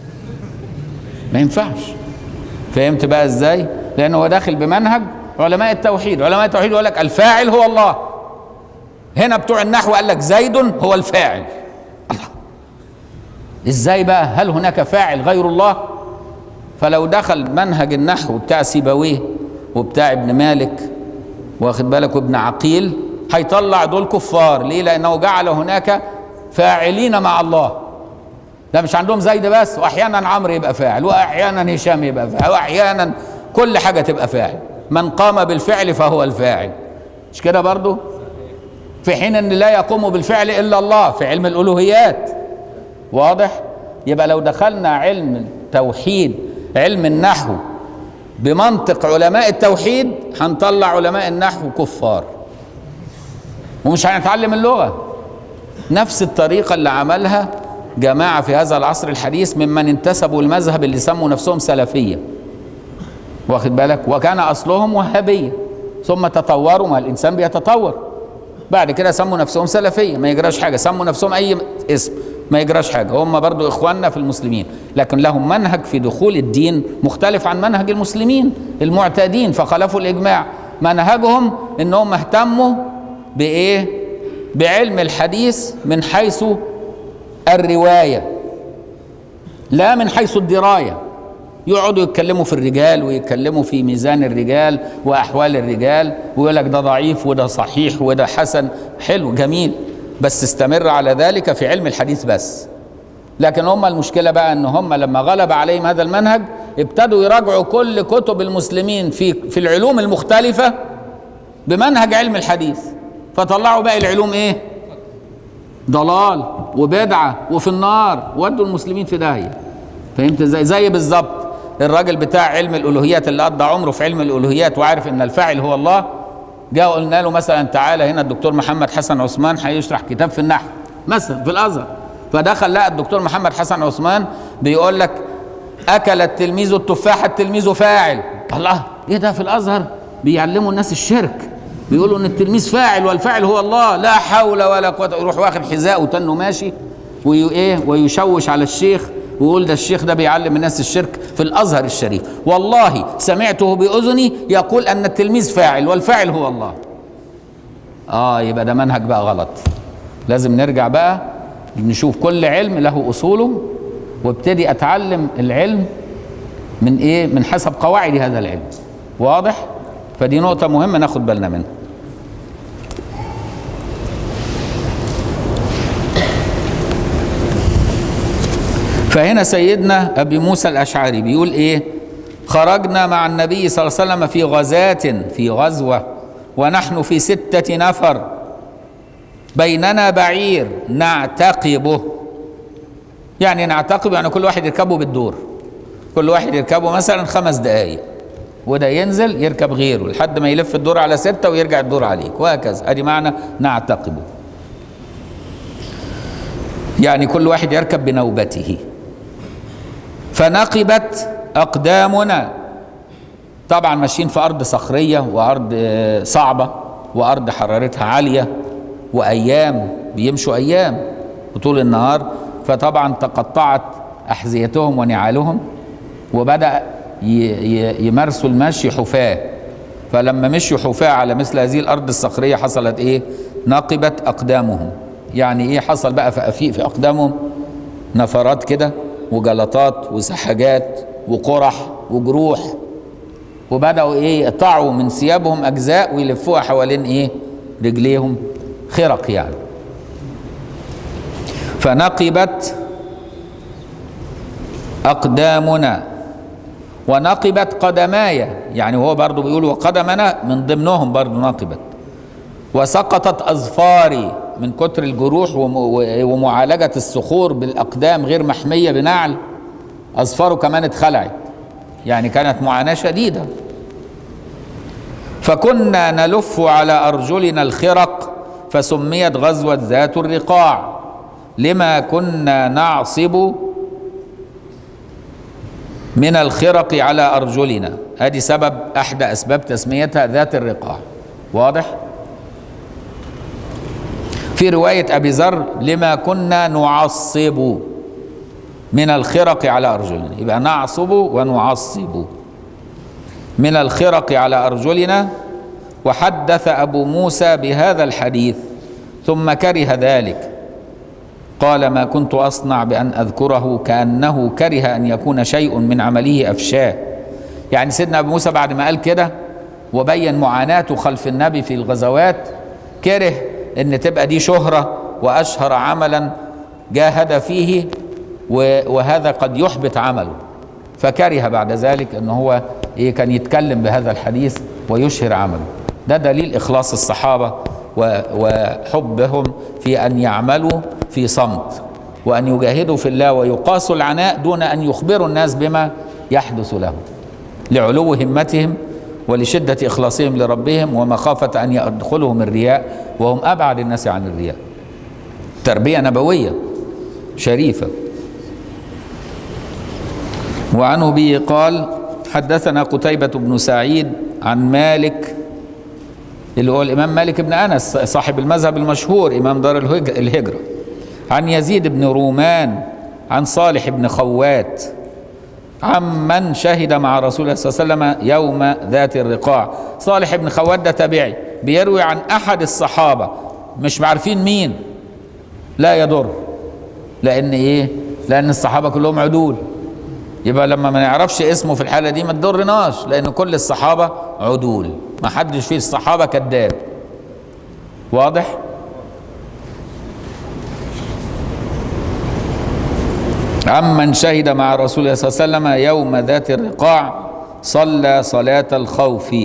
ما ينفعش فهمت بقى ازاي لانه هو داخل بمنهج علماء التوحيد علماء التوحيد يقول لك الفاعل هو الله هنا بتوع النحو قال لك زيد هو الفاعل الله ازاي بقى هل هناك فاعل غير الله فلو دخل منهج النحو بتاع سيبويه وبتاع ابن مالك واخد بالك وابن عقيل هيطلع دول كفار ليه لانه جعل هناك فاعلين مع الله ده مش عندهم زيد بس واحيانا عمرو يبقى فاعل واحيانا هشام يبقى فاعل واحيانا كل حاجه تبقى فاعل من قام بالفعل فهو الفاعل مش كده برضو في حين ان لا يقوم بالفعل الا الله في علم الالوهيات واضح يبقى لو دخلنا علم التوحيد علم النحو بمنطق علماء التوحيد هنطلع علماء النحو كفار ومش هنتعلم اللغه نفس الطريقه اللي عملها جماعه في هذا العصر الحديث ممن انتسبوا المذهب اللي سموا نفسهم سلفيه واخد بالك وكان اصلهم وهابيه ثم تطوروا ما الانسان بيتطور بعد كده سموا نفسهم سلفيه ما يجراش حاجه سموا نفسهم اي اسم ما يجراش حاجه هم برضو اخواننا في المسلمين لكن لهم منهج في دخول الدين مختلف عن منهج المسلمين المعتادين فخالفوا الاجماع منهجهم انهم اهتموا بايه بعلم الحديث من حيث الروايه لا من حيث الدرايه يقعدوا يتكلموا في الرجال ويتكلموا في ميزان الرجال واحوال الرجال ويقول لك ده ضعيف وده صحيح وده حسن حلو جميل بس استمر على ذلك في علم الحديث بس لكن هم المشكله بقى ان هم لما غلب عليهم هذا المنهج ابتدوا يراجعوا كل كتب المسلمين في في العلوم المختلفه بمنهج علم الحديث فطلعوا باقي العلوم ايه ضلال وبدعه وفي النار ودوا المسلمين في داهيه فهمت ازاي زي بالظبط الراجل بتاع علم الالوهيات اللي قضى عمره في علم الالوهيات وعارف ان الفاعل هو الله جاء قلنا له مثلا تعالى هنا الدكتور محمد حسن عثمان هيشرح كتاب في النحو مثلا في الازهر فدخل لقى الدكتور محمد حسن عثمان بيقول لك اكل التلميذ التفاحه التلميذ فاعل الله ايه ده في الازهر بيعلموا الناس الشرك بيقولوا ان التلميذ فاعل والفاعل هو الله لا حول ولا قوه يروح واخد حذاءه وتنه ماشي وايه ويشوش على الشيخ ويقول ده الشيخ ده بيعلم الناس الشرك في الازهر الشريف والله سمعته باذني يقول ان التلميذ فاعل والفاعل هو الله اه يبقى ده منهج بقى غلط لازم نرجع بقى نشوف كل علم له اصوله وابتدي اتعلم العلم من ايه من حسب قواعد هذا العلم واضح فدي نقطة مهمة ناخد بالنا منها فهنا سيدنا أبي موسى الأشعري بيقول إيه خرجنا مع النبي صلى الله عليه وسلم في غزاة في غزوة ونحن في ستة نفر بيننا بعير نعتقبه يعني نعتقب يعني كل واحد يركبه بالدور كل واحد يركبه مثلا خمس دقايق وده ينزل يركب غيره لحد ما يلف الدور على ستة ويرجع الدور عليك وهكذا ادي معنى نعتقبه يعني كل واحد يركب بنوبته فنقبت أقدامنا طبعا ماشيين في أرض صخرية وأرض صعبة وأرض حرارتها عالية وأيام بيمشوا أيام وطول النهار فطبعا تقطعت أحذيتهم ونعالهم وبدأ يمارسوا المشي حفاة فلما مشوا حفاة على مثل هذه الأرض الصخرية حصلت إيه نقبت أقدامهم يعني إيه حصل بقى في في أقدامهم نفرات كده وجلطات وسحجات وقرح وجروح وبدأوا إيه يقطعوا من ثيابهم أجزاء ويلفوها حوالين إيه رجليهم خرق يعني فنقبت أقدامنا ونقبت قدماي يعني هو برضو بيقول وقدمنا من ضمنهم برضو نقبت وسقطت أظفاري من كتر الجروح ومعالجة الصخور بالأقدام غير محمية بنعل أظفاره كمان اتخلعت يعني كانت معاناة شديدة فكنا نلف على أرجلنا الخرق فسميت غزوة ذات الرقاع لما كنا نعصب من الخرق على أرجلنا هذه سبب أحدى أسباب تسميتها ذات الرقاع واضح؟ في رواية أبي ذر لما كنا نعصب من الخرق على أرجلنا يبقى نعصب ونعصب من الخرق على أرجلنا وحدث أبو موسى بهذا الحديث ثم كره ذلك قال ما كنت أصنع بأن أذكره كأنه كره أن يكون شيء من عمله أفشاه يعني سيدنا أبو موسى بعد ما قال كده وبين معاناته خلف النبي في الغزوات كره ان تبقى دي شهرة وأشهر عملا جاهد فيه وهذا قد يحبط عمله فكره بعد ذلك ان هو إيه كان يتكلم بهذا الحديث ويشهر عمله ده دليل إخلاص الصحابة وحبهم في أن يعملوا في صمت وأن يجاهدوا في الله ويقاسوا العناء دون أن يخبروا الناس بما يحدث لهم لعلو همتهم ولشدة إخلاصهم لربهم ومخافة أن يدخلهم الرياء وهم أبعد الناس عن الرياء تربية نبوية شريفة وعنه به قال حدثنا قتيبة بن سعيد عن مالك اللي هو الإمام مالك بن أنس صاحب المذهب المشهور إمام دار الهجرة عن يزيد بن رومان عن صالح بن خوات عمن شهد مع رسول الله صلى الله عليه وسلم يوم ذات الرقاع صالح بن خوات ده تابعي بيروي عن أحد الصحابة مش عارفين مين لا يضر لأن إيه لأن الصحابة كلهم عدول يبقى لما ما نعرفش اسمه في الحالة دي ما تضرناش لأن كل الصحابة عدول ما حدش فيه الصحابة كذاب واضح عمن شهد مع رسول الله صلى الله عليه وسلم يوم ذات الرقاع صلى صلاة الخوف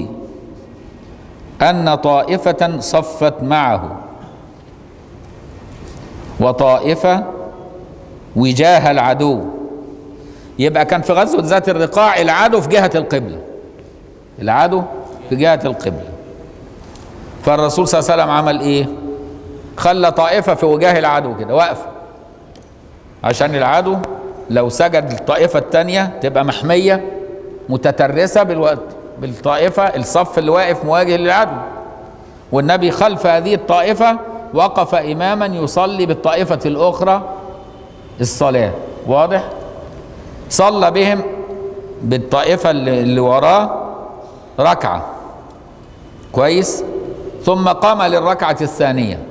أن طائفة صفت معه وطائفة وجاه العدو يبقى كان في غزوة ذات الرقاع العدو في جهة القبلة العدو في جهة القبلة فالرسول صلى الله عليه وسلم عمل ايه خلى طائفة في وجاه العدو كده واقفة عشان العدو لو سجد الطائفة التانية تبقى محمية متترسة بالوقت بالطائفة الصف اللي واقف مواجه للعدو والنبي خلف هذه الطائفة وقف إماما يصلي بالطائفة الأخرى الصلاة واضح صلى بهم بالطائفة اللي, اللي وراه ركعة كويس ثم قام للركعة الثانية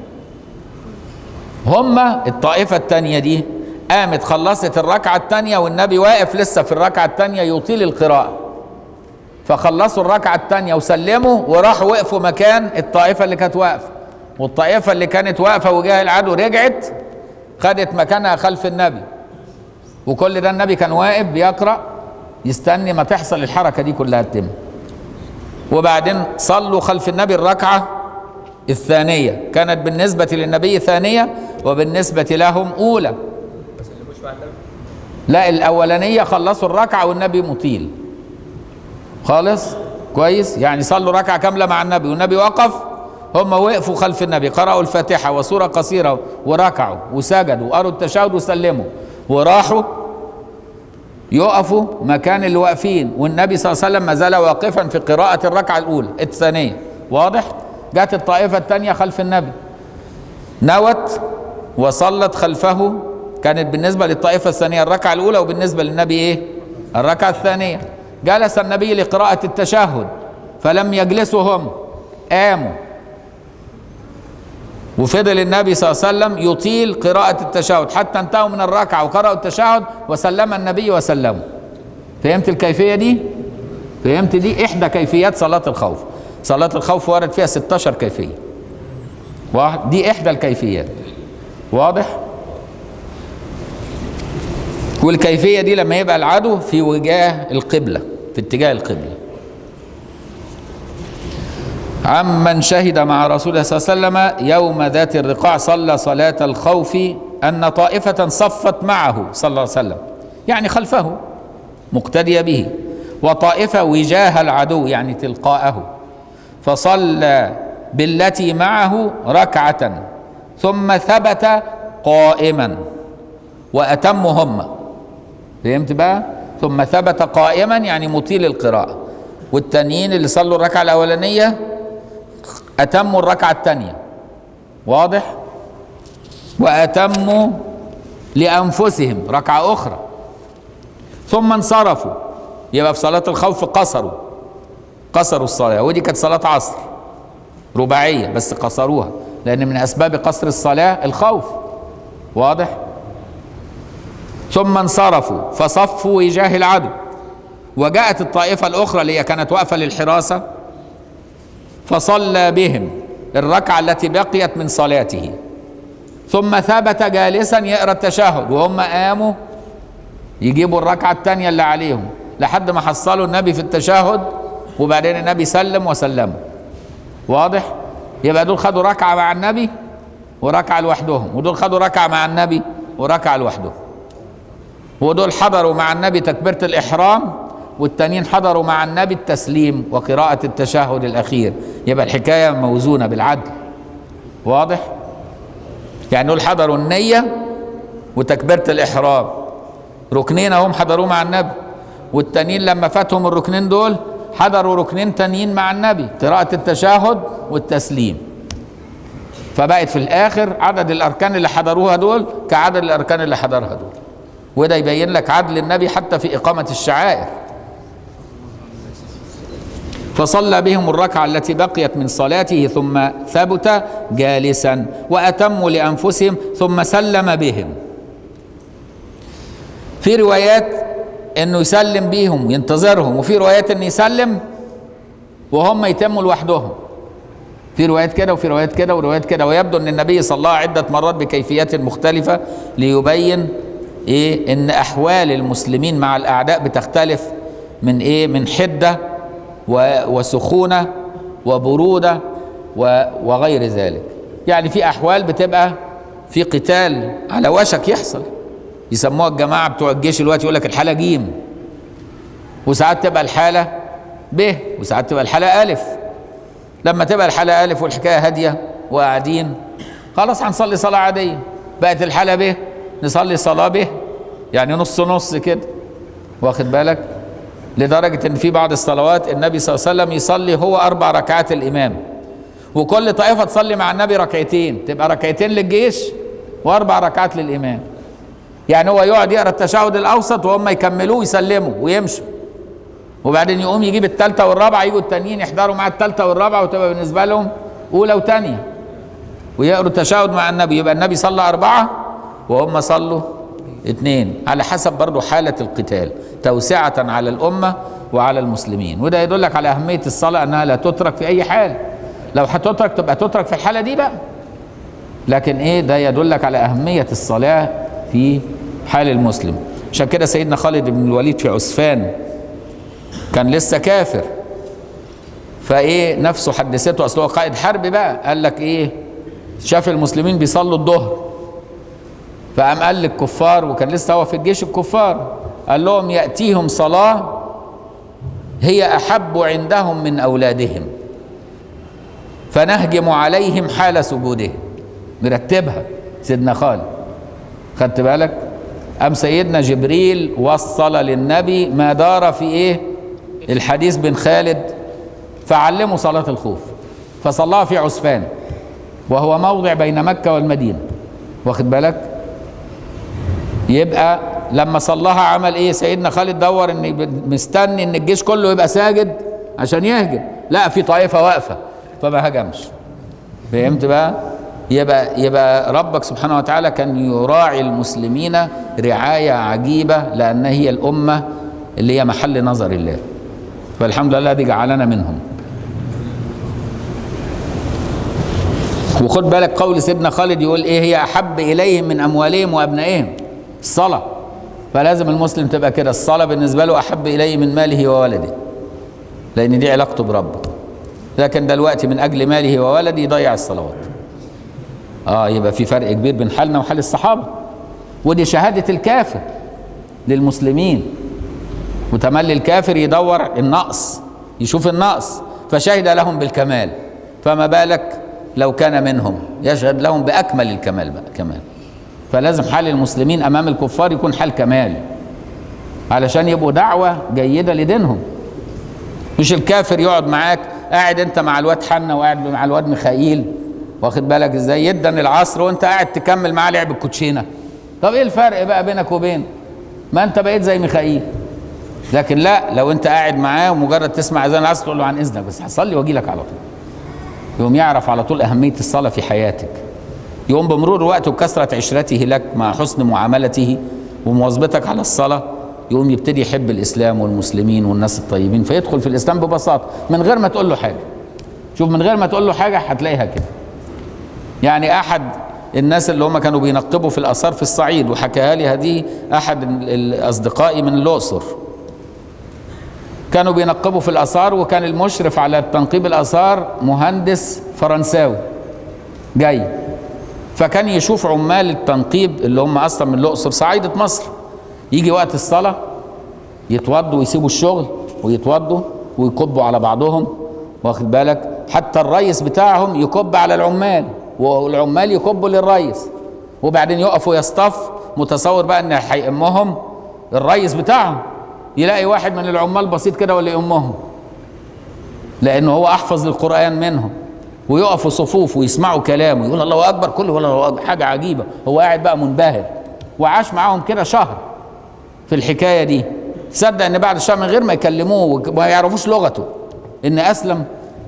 هما الطائفة الثانية دي قامت خلصت الركعة الثانية والنبي واقف لسه في الركعة الثانية يطيل القراءة فخلصوا الركعة الثانية وسلموا وراحوا وقفوا مكان الطائفة اللي كانت واقفة والطائفة اللي كانت واقفة وجاه العدو رجعت خدت مكانها خلف النبي وكل ده النبي كان واقف بيقرأ يستني ما تحصل الحركة دي كلها تتم وبعدين صلوا خلف النبي الركعة الثانية كانت بالنسبة للنبي ثانية وبالنسبة لهم أولى لا الأولانية خلصوا الركعة والنبي مطيل خالص كويس يعني صلوا ركعة كاملة مع النبي والنبي وقف هم وقفوا خلف النبي قرأوا الفاتحة وسورة قصيرة وركعوا وسجدوا وقروا التشهد وسلموا وراحوا يقفوا مكان اللي واقفين والنبي صلى الله عليه وسلم ما زال واقفا في قراءة الركعة الأولى الثانية واضح؟ جت الطائفة الثانية خلف النبي نوت وصلت خلفه كانت بالنسبة للطائفة الثانية الركعة الأولى وبالنسبة للنبي إيه؟ الركعة الثانية جلس النبي لقراءة التشهد فلم يجلسوا هم قاموا وفضل النبي صلى الله عليه وسلم يطيل قراءة التشهد حتى انتهوا من الركعة وقرأوا التشهد وسلم النبي وسلموا فهمت الكيفية دي؟ فهمت دي إحدى كيفيات صلاة الخوف صلاة الخوف ورد فيها 16 كيفية واحد دي إحدى الكيفيات واضح؟ والكيفية دي لما يبقى العدو في وجاه القبلة في اتجاه القبلة عمن شهد مع رسول الله صلى الله عليه وسلم يوم ذات الرقاع صلى صلاة الخوف أن طائفة صفت معه صلى الله عليه وسلم يعني خلفه مقتدية به وطائفة وجاه العدو يعني تلقاءه فصلى بالتي معه ركعة ثم ثبت قائما وأتموا هم فهمت بقى ثم ثبت قائما يعني مطيل القراءة والتانيين اللي صلوا الركعة الأولانية أتموا الركعة الثانية واضح وأتموا لأنفسهم ركعة أخرى ثم انصرفوا يبقى في صلاة الخوف قصروا قصروا الصلاة ودي كانت صلاة عصر رباعية بس قصروها لأن من أسباب قصر الصلاة الخوف واضح ثم انصرفوا فصفوا وجاه العدو وجاءت الطائفة الأخرى اللي هي كانت واقفة للحراسة فصلى بهم الركعة التي بقيت من صلاته ثم ثبت جالسا يقرأ التشهد وهم قاموا يجيبوا الركعة الثانية اللي عليهم لحد ما حصلوا النبي في التشهد وبعدين النبي سلم وسلموا واضح يبقى دول خدوا ركعة مع النبي وركعة لوحدهم ودول خدوا ركعة مع النبي وركعة لوحدهم ودول حضروا مع النبي تكبيرة الإحرام والتانيين حضروا مع النبي التسليم وقراءة التشهد الأخير يبقى الحكاية موزونة بالعدل واضح؟ يعني دول حضروا النية وتكبيرة الإحرام ركنين هم حضروه مع النبي والتانيين لما فاتهم الركنين دول حضروا ركنين تانيين مع النبي قراءة التشهد والتسليم فبقت في الآخر عدد الأركان اللي حضروها دول كعدد الأركان اللي حضرها دول وده يبين لك عدل النبي حتى في إقامة الشعائر فصلى بهم الركعة التي بقيت من صلاته ثم ثبت جالسا وأتموا لأنفسهم ثم سلم بهم في روايات انه يسلم بيهم ينتظرهم وفي روايات انه يسلم وهم يتموا لوحدهم في روايات كده وفي روايات كده وروايات كده ويبدو ان النبي صلى الله عدة مرات بكيفيات مختلفة ليبين ايه ان احوال المسلمين مع الاعداء بتختلف من ايه من حدة وسخونة وبرودة وغير ذلك يعني في احوال بتبقى في قتال على وشك يحصل يسموها الجماعه بتوع الجيش دلوقتي يقول لك الحاله جيم وساعات تبقى الحاله ب وساعات تبقى الحاله الف لما تبقى الحاله الف والحكايه هاديه وقاعدين خلاص هنصلي صلاه عاديه بقت الحاله ب نصلي صلاه ب يعني نص نص كده واخد بالك لدرجه ان في بعض الصلوات النبي صلى الله عليه وسلم يصلي هو اربع ركعات الامام وكل طائفه تصلي مع النبي ركعتين تبقى ركعتين للجيش واربع ركعات للامام يعني هو يقعد يقرا التشهد الاوسط وهم يكملوه ويسلموا ويمشوا وبعدين يقوم يجيب الثالثه والرابعه يجوا التانيين يحضروا مع الثالثه والرابعه وتبقى بالنسبه لهم اولى وثانيه ويقروا التشهد مع النبي يبقى النبي صلى اربعه وهم صلوا اثنين على حسب برضه حاله القتال توسعه على الامه وعلى المسلمين وده يدلك على اهميه الصلاه انها لا تترك في اي حال لو هتترك تبقى تترك في الحاله دي بقى لكن ايه ده يدلك على اهميه الصلاه في حال المسلم عشان كده سيدنا خالد بن الوليد في عسفان كان لسه كافر فايه نفسه حدثته اصل هو قائد حرب بقى قال لك ايه شاف المسلمين بيصلوا الظهر فقام قال للكفار وكان لسه هو في الجيش الكفار قال لهم ياتيهم صلاه هي احب عندهم من اولادهم فنهجم عليهم حال سجودهم مرتبها سيدنا خالد خدت بالك أم سيدنا جبريل وصل للنبي ما دار في إيه الحديث بن خالد فعلموا صلاة الخوف فصلاها في عسفان وهو موضع بين مكة والمدينة واخد بالك يبقى لما صلاها عمل ايه سيدنا خالد دور ان مستني ان الجيش كله يبقى ساجد عشان يهجم لا في طائفة واقفة فما هجمش فهمت بقى يبقى يبقى ربك سبحانه وتعالى كان يراعي المسلمين رعايه عجيبه لان هي الامه اللي هي محل نظر الله فالحمد لله الذي جعلنا منهم وخد بالك قول سيدنا خالد يقول ايه هي احب اليهم من اموالهم وابنائهم الصلاه فلازم المسلم تبقى كده الصلاه بالنسبه له احب اليه من ماله وولده لان دي علاقته بربه لكن دلوقتي من اجل ماله وولده يضيع الصلوات اه يبقى في فرق كبير بين حالنا وحال الصحابه ودي شهاده الكافر للمسلمين وتملي الكافر يدور النقص يشوف النقص فشهد لهم بالكمال فما بالك لو كان منهم يشهد لهم باكمل الكمال بقى كمان فلازم حال المسلمين امام الكفار يكون حال كمال علشان يبقوا دعوه جيده لدينهم مش الكافر يقعد معاك قاعد انت مع الواد حنا وقاعد مع الواد ميخائيل واخد بالك ازاي يدا العصر وانت قاعد تكمل معاه لعب الكوتشينه طب ايه الفرق بقى بينك وبين ما انت بقيت زي ميخائيل لكن لا لو انت قاعد معاه ومجرد تسمع اذان العصر تقول له عن اذنك بس هصلي واجي لك على طول يقوم يعرف على طول اهميه الصلاه في حياتك يقوم بمرور الوقت وكثره عشرته لك مع حسن معاملته ومواظبتك على الصلاه يقوم يبتدي يحب الاسلام والمسلمين والناس الطيبين فيدخل في الاسلام ببساطه من غير ما تقول له حاجه شوف من غير ما تقول له حاجه هتلاقيها كده يعني احد الناس اللي هم كانوا بينقبوا في الاثار في الصعيد وحكاها لي هذه احد الاصدقائي من الاقصر كانوا بينقبوا في الاثار وكان المشرف على تنقيب الاثار مهندس فرنساوي جاي فكان يشوف عمال التنقيب اللي هم اصلا من الاقصر صعيده مصر يجي وقت الصلاه يتوضوا ويسيبوا الشغل ويتوضوا ويكبوا على بعضهم واخد بالك حتى الريس بتاعهم يكب على العمال والعمال يكبوا للريس وبعدين يقفوا يصطف متصور بقى ان هيأمهم الريس بتاعهم يلاقي واحد من العمال بسيط كده واللي يأمهم لانه هو احفظ للقران منهم ويقفوا صفوف ويسمعوا كلامه يقول الله اكبر كله ولا الله أكبر حاجه عجيبه هو قاعد بقى منبهر وعاش معاهم كده شهر في الحكايه دي تصدق ان بعد شهر من غير ما يكلموه وما يعرفوش لغته ان اسلم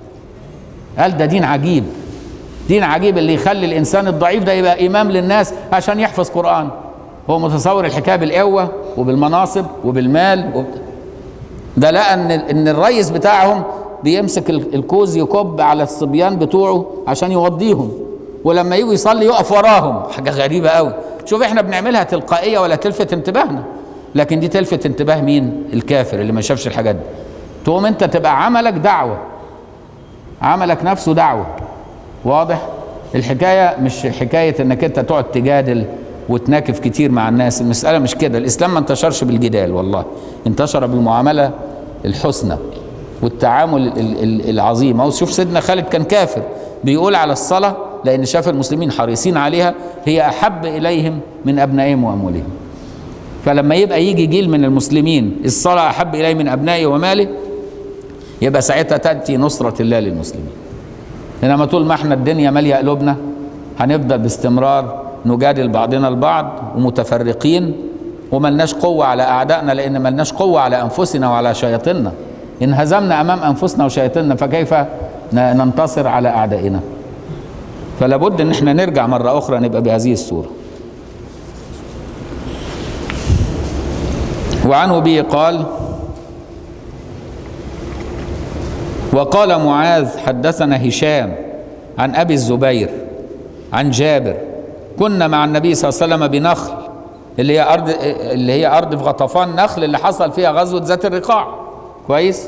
قال ده دين عجيب دين عجيب اللي يخلي الانسان الضعيف ده يبقى امام للناس عشان يحفظ قران هو متصور الحكايه بالقوه وبالمناصب وبالمال وب... ده لقى ان ان الريس بتاعهم بيمسك الكوز يكب على الصبيان بتوعه عشان يوضيهم ولما يجوا يصلي يقف وراهم حاجه غريبه قوي شوف احنا بنعملها تلقائيه ولا تلفت انتباهنا لكن دي تلفت انتباه مين الكافر اللي ما شافش الحاجات دي تقوم انت تبقى عملك دعوه عملك نفسه دعوه واضح الحكايه مش حكايه انك انت تقعد تجادل وتناكف كتير مع الناس المساله مش كده الاسلام ما انتشرش بالجدال والله انتشر بالمعامله الحسنى والتعامل ال- ال- العظيم أو شوف سيدنا خالد كان كافر بيقول على الصلاة لأن شاف المسلمين حريصين عليها هي أحب إليهم من أبنائهم وأموالهم فلما يبقى يجي جيل من المسلمين الصلاة أحب إليه من أبنائه وماله يبقى ساعتها تأتي نصرة الله للمسلمين إنما طول ما احنا الدنيا مالية قلوبنا هنفضل باستمرار نجادل بعضنا البعض ومتفرقين وملناش قوة على أعدائنا لأن ملناش قوة على أنفسنا وعلى شياطيننا إن هزمنا أمام أنفسنا وشياطيننا فكيف ن- ننتصر على أعدائنا فلا بد إن احنا نرجع مرة أخرى نبقى بهذه الصورة وعنه به قال وقال معاذ حدثنا هشام عن ابي الزبير عن جابر كنا مع النبي صلى الله عليه وسلم بنخل اللي هي ارض اللي هي ارض في غطفان نخل اللي حصل فيها غزوه ذات الرقاع كويس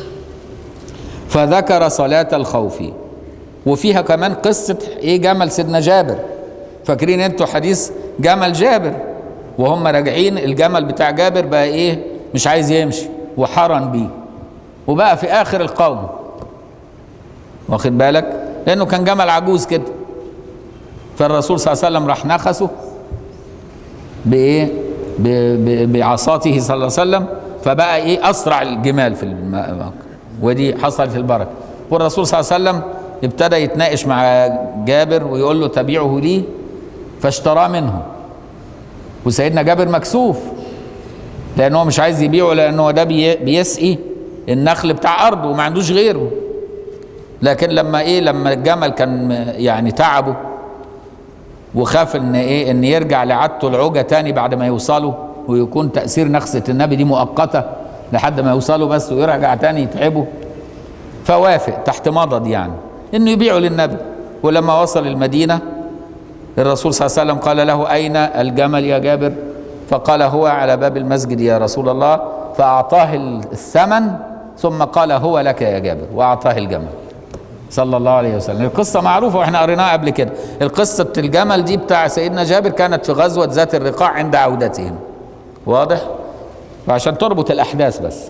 فذكر صلاه الخوف وفيها كمان قصه ايه جمل سيدنا جابر فاكرين انتوا حديث جمل جابر وهم راجعين الجمل بتاع جابر بقى ايه مش عايز يمشي وحرن بيه وبقى في اخر القوم واخد بالك لانه كان جمل عجوز كده فالرسول صلى الله عليه وسلم راح نخسه بايه ب- ب- بعصاته صلى الله عليه وسلم فبقى ايه اسرع الجمال في الم... ودي حصلت البركه والرسول صلى الله عليه وسلم ابتدى يتناقش مع جابر ويقول له تبيعه لي فاشتراه منه وسيدنا جابر مكسوف لان هو مش عايز يبيعه لانه ده بي- بيسقي النخل بتاع ارضه وما عندوش غيره لكن لما ايه لما الجمل كان يعني تعبه وخاف ان ايه ان يرجع لعادته العوجه تاني بعد ما يوصلوا ويكون تاثير نخسه النبي دي مؤقته لحد ما يوصلوا بس ويرجع تاني يتعبوا فوافق تحت مضض يعني انه يبيعه للنبي ولما وصل المدينه الرسول صلى الله عليه وسلم قال له اين الجمل يا جابر فقال هو على باب المسجد يا رسول الله فاعطاه الثمن ثم قال هو لك يا جابر واعطاه الجمل صلى الله عليه وسلم القصة معروفة واحنا قريناها قبل كده القصة الجمل دي بتاع سيدنا جابر كانت في غزوة ذات الرقاع عند عودتهم واضح وعشان تربط الأحداث بس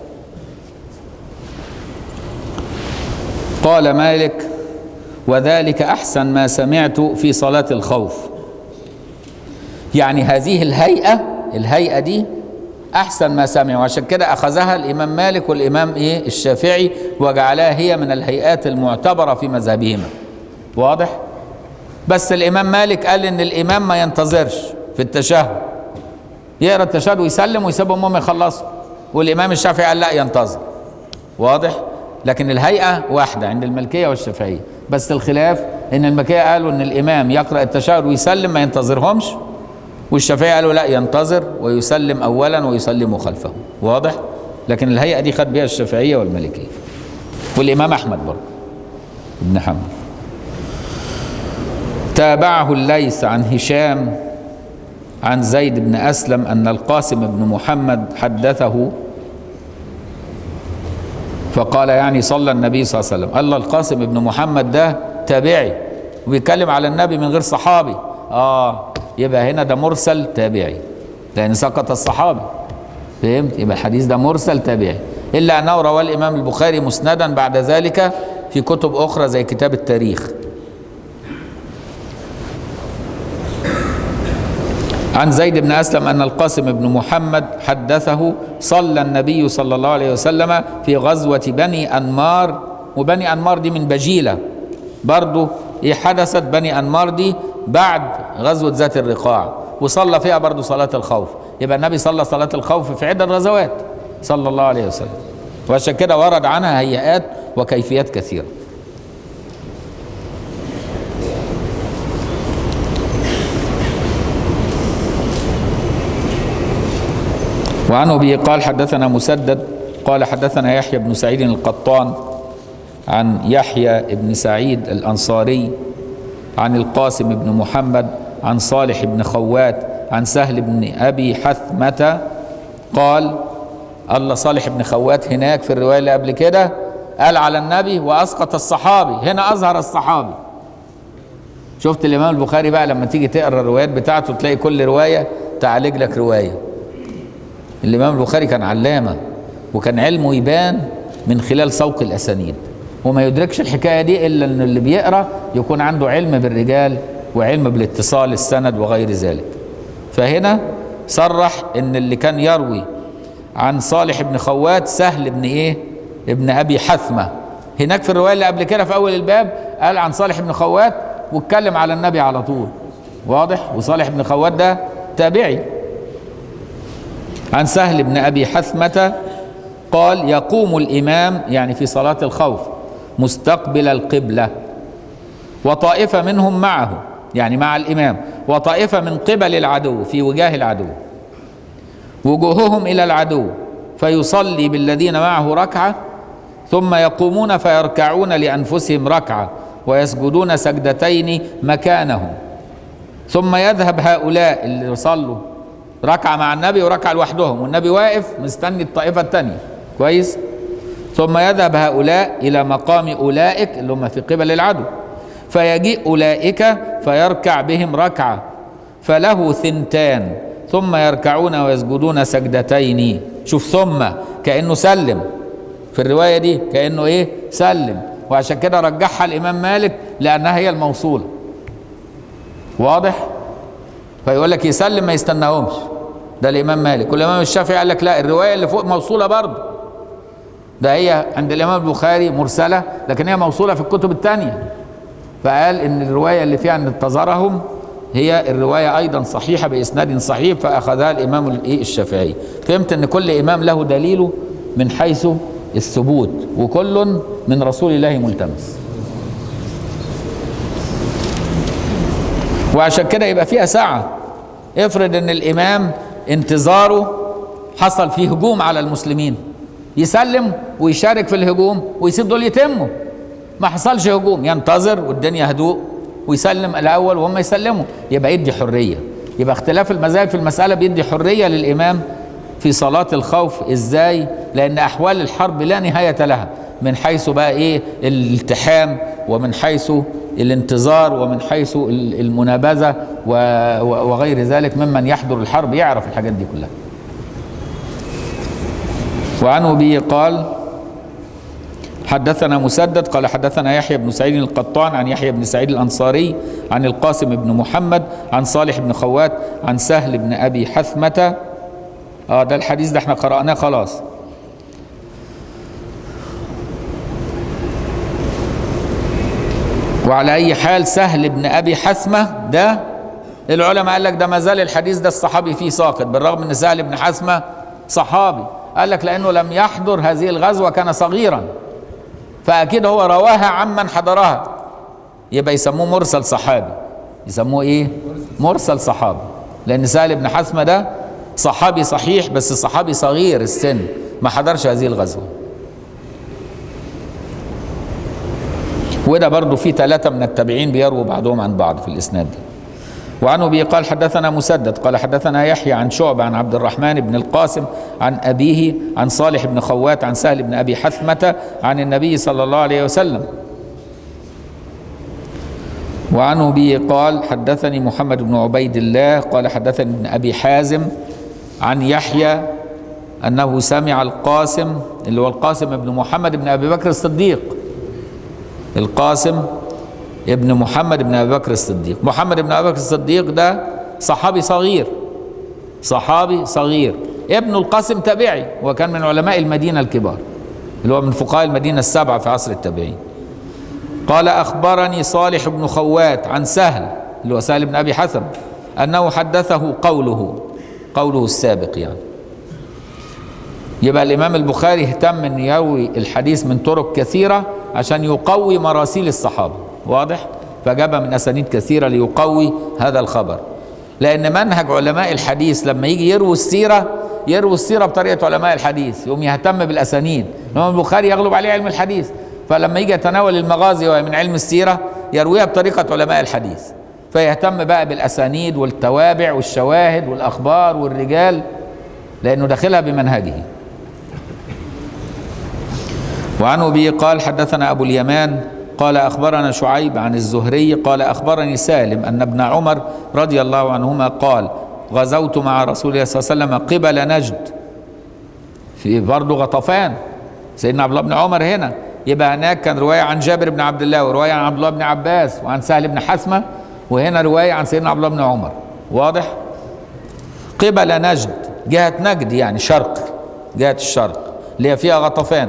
قال مالك وذلك أحسن ما سمعت في صلاة الخوف يعني هذه الهيئة الهيئة دي أحسن ما سمعوا عشان كده أخذها الإمام مالك والإمام إيه الشافعي وجعلها هي من الهيئات المعتبرة في مذهبهما واضح؟ بس الإمام مالك قال إن الإمام ما ينتظرش في التشهد يقرأ التشهد ويسلم ويسيبهم هم يخلصوا والإمام الشافعي قال لا ينتظر واضح؟ لكن الهيئة واحدة عند الملكية والشافعية بس الخلاف إن الملكية قالوا إن الإمام يقرأ التشهد ويسلم ما ينتظرهمش والشافعية قالوا لا ينتظر ويسلم أولا ويسلم خلفه واضح؟ لكن الهيئة دي خد بها الشافعية والمالكية والإمام أحمد برضه ابن حنبل تابعه الليث عن هشام عن زيد بن أسلم أن القاسم بن محمد حدثه فقال يعني صلى النبي صلى الله عليه وسلم الله القاسم بن محمد ده تابعي وبيتكلم على النبي من غير صحابي اه يبقى هنا ده مرسل تابعي لان سقط الصحابي فهمت يبقى الحديث ده مرسل تابعي الا انه رواه الامام البخاري مسندا بعد ذلك في كتب اخرى زي كتاب التاريخ عن زيد بن اسلم ان القاسم بن محمد حدثه صلى النبي صلى الله عليه وسلم في غزوه بني انمار وبني انمار دي من بجيله برضه ايه حدثت بني انمار دي بعد غزوه ذات الرقاع وصلى فيها برضه صلاه الخوف يبقى النبي صلى صلاه الخوف في عده غزوات صلى الله عليه وسلم وعشان كده ورد عنها هيئات وكيفيات كثيره وعنه به قال حدثنا مسدد قال حدثنا يحيى بن سعيد القطان عن يحيى بن سعيد الأنصاري عن القاسم بن محمد عن صالح بن خوات عن سهل بن أبي حثمة قال الله صالح بن خوات هناك في الرواية اللي قبل كده قال على النبي وأسقط الصحابي هنا أظهر الصحابي شفت الامام البخاري بقى لما تيجي تقرا الروايات بتاعته تلاقي كل روايه تعالج لك روايه الامام البخاري كان علامه وكان علمه يبان من خلال سوق الاسانيد وما يدركش الحكايه دي الا ان اللي بيقرا يكون عنده علم بالرجال وعلم بالاتصال السند وغير ذلك فهنا صرح ان اللي كان يروي عن صالح بن خوات سهل بن ايه ابن ابي حثمه هناك في الروايه اللي قبل كده في اول الباب قال عن صالح بن خوات واتكلم على النبي على طول واضح وصالح بن خوات ده تابعي عن سهل بن ابي حثمه قال يقوم الامام يعني في صلاه الخوف مستقبل القبله وطائفه منهم معه يعني مع الامام وطائفه من قبل العدو في وجاه العدو وجوههم الى العدو فيصلي بالذين معه ركعه ثم يقومون فيركعون لانفسهم ركعه ويسجدون سجدتين مكانهم ثم يذهب هؤلاء اللي يصلوا ركعه مع النبي وركعه لوحدهم والنبي واقف مستني الطائفه الثانيه كويس ثم يذهب هؤلاء الى مقام اولئك اللي هم في قبل العدو فيجيء اولئك فيركع بهم ركعه فله ثنتان ثم يركعون ويسجدون سجدتين شوف ثم كانه سلم في الروايه دي كانه ايه سلم وعشان كده رجحها الامام مالك لانها هي الموصوله واضح فيقول لك يسلم ما يستناهمش ده الامام مالك والامام الشافعي قال لك لا الروايه اللي فوق موصوله برضه ده هي عند الامام البخاري مرسله لكن هي موصوله في الكتب الثانيه فقال ان الروايه اللي فيها ان انتظرهم هي الروايه ايضا صحيحه باسناد صحيح فاخذها الامام الايه الشافعي فهمت ان كل امام له دليله من حيث الثبوت وكل من رسول الله ملتمس وعشان كده يبقى فيها ساعة افرض ان الامام انتظاره حصل فيه هجوم على المسلمين يسلم ويشارك في الهجوم ويسيب دول يتموا ما حصلش هجوم ينتظر والدنيا هدوء ويسلم الاول وهم يسلموا يبقى يدي حريه يبقى اختلاف المذاهب في المساله بيدي حريه للامام في صلاه الخوف ازاي لان احوال الحرب لا نهايه لها من حيث بقى ايه الالتحام ومن حيث الانتظار ومن حيث المنابذه وغير ذلك ممن يحضر الحرب يعرف الحاجات دي كلها وعن ابي قال حدثنا مسدد قال حدثنا يحيى بن سعيد القطان عن يحيى بن سعيد الانصاري عن القاسم بن محمد عن صالح بن خوات عن سهل بن ابي حثمه اه ده الحديث ده احنا قرأناه خلاص وعلى اي حال سهل بن ابي حثمه ده العلماء قال لك ده ما زال الحديث ده الصحابي فيه ساقط بالرغم ان سهل بن حثمه صحابي قال لك لانه لم يحضر هذه الغزوه كان صغيرا فاكيد هو رواها عمن حضرها يبقى يسموه مرسل صحابي يسموه ايه مرسل صحابي لان سهل بن حثمه ده صحابي صحيح بس صحابي صغير السن ما حضرش هذه الغزوه وده برضه في ثلاثة من التابعين بيرووا بعضهم عن بعض في الإسناد دي وعن أبي قال حدثنا مسدد قال حدثنا يحيى عن شعبة عن عبد الرحمن بن القاسم عن أبيه عن صالح بن خوات عن سهل بن أبي حثمة عن النبي صلى الله عليه وسلم وعن أبي قال حدثني محمد بن عبيد الله قال حدثني ابن أبي حازم عن يحيى أنه سمع القاسم اللي هو القاسم بن محمد بن أبي بكر الصديق القاسم ابن محمد بن ابي بكر الصديق محمد بن ابي بكر الصديق ده صحابي صغير صحابي صغير ابن القاسم تابعي وكان من علماء المدينه الكبار اللي هو من فقهاء المدينه السبعه في عصر التابعين قال اخبرني صالح بن خوات عن سهل اللي هو سهل بن ابي حثم انه حدثه قوله قوله السابق يعني يبقى الامام البخاري اهتم ان يروي الحديث من طرق كثيره عشان يقوي مراسيل الصحابه واضح فجاب من اسانيد كثيره ليقوي هذا الخبر لان منهج علماء الحديث لما يجي يروي السيره يروي السيره بطريقه علماء الحديث يقوم يهتم بالاسانيد الامام البخاري يغلب عليه علم الحديث فلما يجي يتناول المغازي وهي من علم السيره يرويها بطريقه علماء الحديث فيهتم بقى بالاسانيد والتوابع والشواهد والاخبار والرجال لانه داخلها بمنهجه وعن ابي قال حدثنا ابو اليمان قال أخبرنا شعيب عن الزهري قال أخبرني سالم أن ابن عمر رضي الله عنهما قال غزوت مع رسول الله صلى الله عليه وسلم قبل نجد في برضه غطفان سيدنا عبد الله بن عمر هنا يبقى هناك كان رواية عن جابر بن عبد الله ورواية عن عبد الله بن عباس وعن سهل بن حسمة وهنا رواية عن سيدنا عبد الله بن عمر واضح قبل نجد جهة نجد يعني شرق جهة الشرق اللي هي فيها غطفان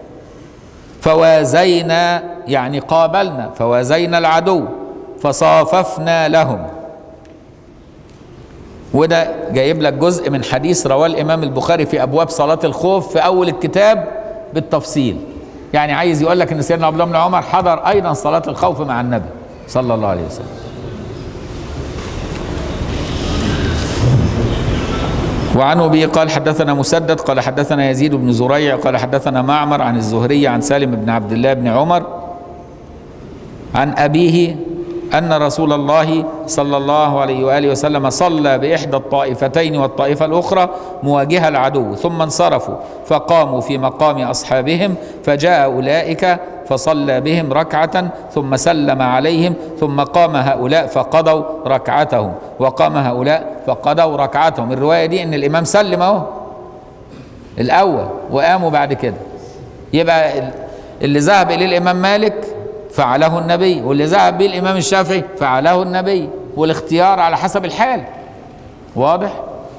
فوازينا يعني قابلنا فوازينا العدو فصاففنا لهم وده جايب لك جزء من حديث رواه الامام البخاري في ابواب صلاه الخوف في اول الكتاب بالتفصيل يعني عايز يقول لك ان سيدنا عبد الله بن عمر حضر ايضا صلاه الخوف مع النبي صلى الله عليه وسلم وعنه به قال حدثنا مسدد قال حدثنا يزيد بن زريع قال حدثنا معمر عن الزهري عن سالم بن عبد الله بن عمر عن أبيه أن رسول الله صلى الله عليه وآله وسلم صلى بإحدى الطائفتين والطائفة الأخرى مواجهة العدو ثم انصرفوا فقاموا في مقام أصحابهم فجاء أولئك فصلى بهم ركعة ثم سلم عليهم ثم قام هؤلاء فقضوا ركعتهم وقام هؤلاء فقضوا ركعتهم الرواية دي إن الإمام سلم أهو الأول وقاموا بعد كده يبقى اللي ذهب إليه الإمام مالك فعله النبي واللي ذهب به الامام الشافعي فعله النبي والاختيار على حسب الحال واضح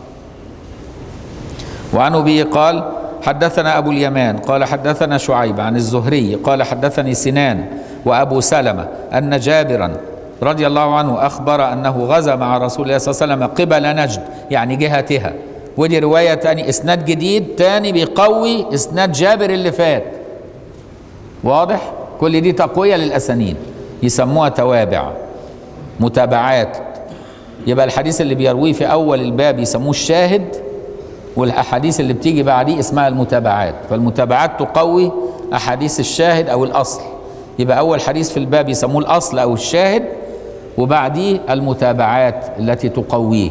وعن ابي قال حدثنا ابو اليمان قال حدثنا شعيب عن الزهري قال حدثني سنان وابو سلمه ان جابرا رضي الله عنه اخبر انه غزا مع رسول الله صلى الله عليه وسلم قبل نجد يعني جهتها ودي روايه تاني اسناد جديد تاني بيقوي اسناد جابر اللي فات واضح كل دي تقوية للأسانيد يسموها توابع متابعات يبقى الحديث اللي بيرويه في أول الباب يسموه الشاهد والأحاديث اللي بتيجي بعديه اسمها المتابعات فالمتابعات تقوي أحاديث الشاهد أو الأصل يبقى أول حديث في الباب يسموه الأصل أو الشاهد وبعديه المتابعات التي تقويه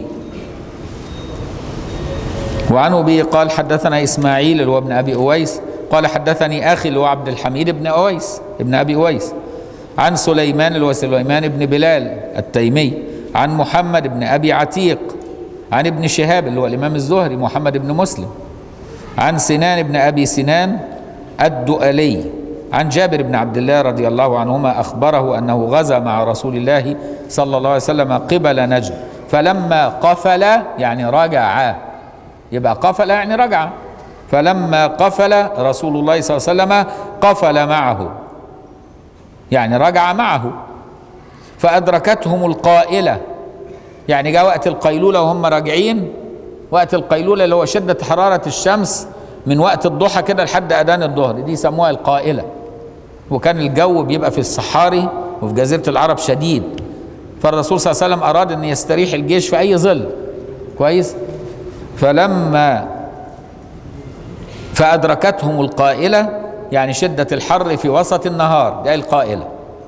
وعنه به قال حدثنا إسماعيل اللي هو ابن أبي أويس قال حدثني اخي اللي هو عبد الحميد بن اويس ابن ابي اويس عن سليمان اللي هو سليمان بن بلال التيمي عن محمد بن ابي عتيق عن ابن شهاب اللي هو الامام الزهري محمد بن مسلم عن سنان بن ابي سنان الدؤلي عن جابر بن عبد الله رضي الله عنهما اخبره انه غزا مع رسول الله صلى الله عليه وسلم قبل نجد فلما قفل يعني رجع يبقى قفل يعني رجع فلما قفل رسول الله صلى الله عليه وسلم قفل معه يعني رجع معه فأدركتهم القائلة يعني جاء وقت القيلولة وهم راجعين وقت القيلولة اللي هو شدة حرارة الشمس من وقت الضحى كده لحد أذان الظهر دي يسموها القائلة وكان الجو بيبقى في الصحاري وفي جزيرة العرب شديد فالرسول صلى الله عليه وسلم أراد أن يستريح الجيش في أي ظل كويس فلما فأدركتهم القائلة يعني شدة الحر في وسط النهار ده القائلة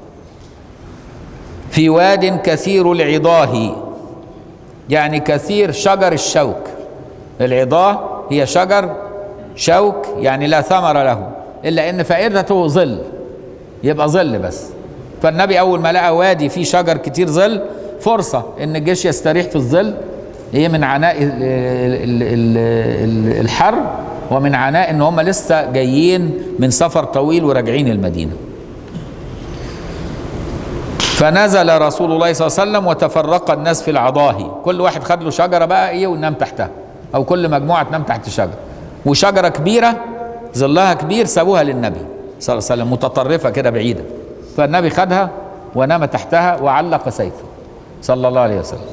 في واد كثير العضاه يعني كثير شجر الشوك العضاه هي شجر شوك يعني لا ثمر له إلا إن فائدته ظل يبقى ظل بس فالنبي أول ما لقى وادي فيه شجر كتير ظل فرصة إن الجيش يستريح في الظل هي من عناء الحر ومن عناء ان هم لسه جايين من سفر طويل وراجعين المدينه فنزل رسول الله صلى الله عليه وسلم وتفرق الناس في العضاهي كل واحد خد له شجره بقى ايه ونام تحتها او كل مجموعه تنام تحت شجره وشجره كبيره ظلها كبير سابوها للنبي صلى الله عليه وسلم متطرفه كده بعيده فالنبي خدها ونام تحتها وعلق سيفه صلى الله عليه وسلم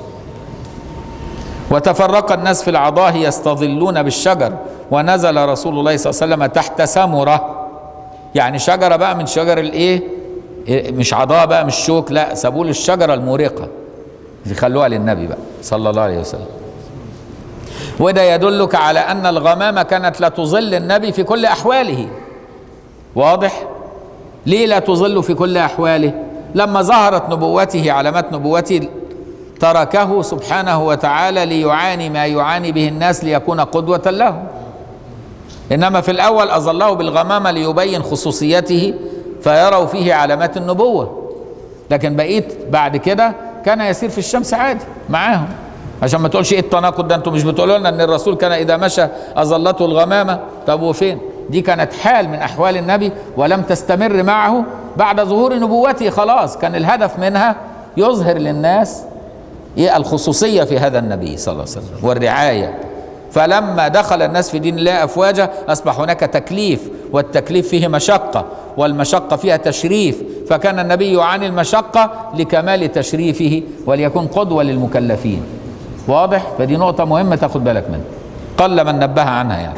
وتفرق الناس في العضاه يستظلون بالشجر ونزل رسول الله صلى الله عليه وسلم تحت سمره يعني شجره بقى من شجر الايه مش عضاه بقى مش شوك لا سابوا له الشجره المورقه يخلوها للنبي بقى صلى الله عليه وسلم وده يدلك على ان الغمامه كانت لا تظل النبي في كل احواله واضح ليه لا تظل في كل احواله لما ظهرت نبوته علامات نبوته تركه سبحانه وتعالى ليعاني ما يعاني به الناس ليكون قدوة لهم إنما في الأول أظله بالغمامة ليبين خصوصيته فيروا فيه علامات النبوة لكن بقيت بعد كده كان يسير في الشمس عادي معاهم عشان ما تقولش ايه التناقض ده انتوا مش بتقولوا لنا ان الرسول كان اذا مشى اظلته الغمامه طب وفين دي كانت حال من احوال النبي ولم تستمر معه بعد ظهور نبوته خلاص كان الهدف منها يظهر للناس ايه الخصوصيه في هذا النبي صلى الله عليه وسلم والرعايه فلما دخل الناس في دين الله افواجا اصبح هناك تكليف والتكليف فيه مشقه والمشقه فيها تشريف فكان النبي يعاني المشقه لكمال تشريفه وليكون قدوه للمكلفين واضح فدي نقطه مهمه تاخد بالك منها قل من نبه عنها يعني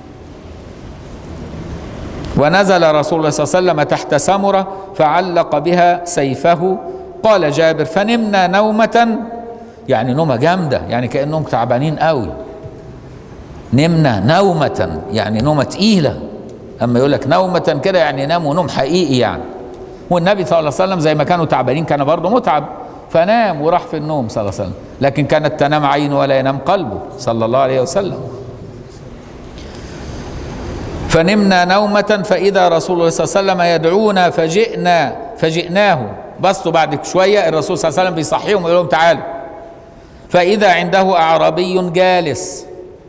ونزل رسول الله صلى الله عليه وسلم تحت سمره فعلق بها سيفه قال جابر فنمنا نومه يعني نومه جامده يعني كانهم تعبانين قوي نمنا نومة يعني نومة تقيلة أما يقول لك نومة كده يعني ناموا نوم حقيقي يعني والنبي صلى الله عليه وسلم زي ما كانوا تعبانين كان برضه متعب فنام وراح في النوم صلى الله عليه وسلم لكن كانت تنام عينه ولا ينام قلبه صلى الله عليه وسلم فنمنا نومة فإذا رسول الله صلى الله عليه وسلم يدعونا فجئنا فجئناه بصوا بعد شوية الرسول صلى الله عليه وسلم بيصحيهم ويقول لهم تعالوا فإذا عنده أعرابي جالس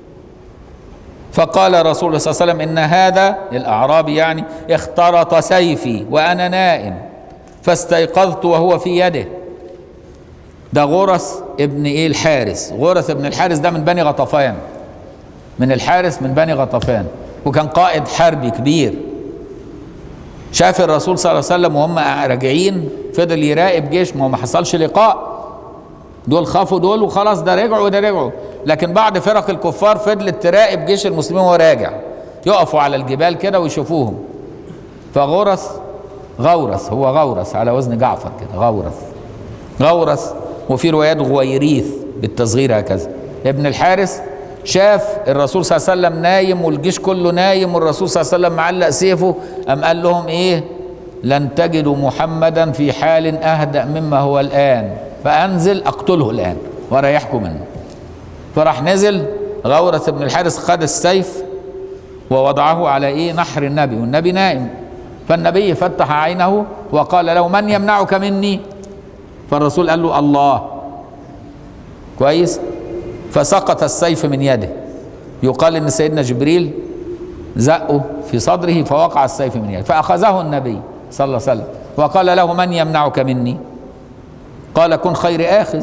فقال رسول الله صلى الله عليه وسلم إن هذا الأعرابي يعني اخترط سيفي وأنا نائم فاستيقظت وهو في يده ده غرس ابن ايه الحارس غرس ابن الحارس ده من بني غطفان من الحارس من بني غطفان وكان قائد حربي كبير شاف الرسول صلى الله عليه وسلم وهم راجعين فضل يراقب جيش ما هو ما حصلش لقاء دول خافوا دول وخلاص ده رجعوا وده رجعوا لكن بعض فرق الكفار فضلت تراقب جيش المسلمين وهو راجع يقفوا على الجبال كده ويشوفوهم فغرس غورس هو غورس على وزن جعفر كده غورس غورس وفي روايات غويريث بالتصغير هكذا ابن الحارس شاف الرسول صلى الله عليه وسلم نايم والجيش كله نايم والرسول صلى الله عليه وسلم معلق سيفه قام قال لهم ايه لن تجدوا محمدا في حال اهدأ مما هو الان فانزل اقتله الان واريحكم منه فراح نزل غورث بن الحارس خد السيف ووضعه على ايه نحر النبي والنبي نائم فالنبي فتح عينه وقال له من يمنعك مني فالرسول قال له الله كويس فسقط السيف من يده يقال ان سيدنا جبريل زقه في صدره فوقع السيف من يده فاخذه النبي صلى الله عليه وسلم وقال له من يمنعك مني قال كن خير اخذ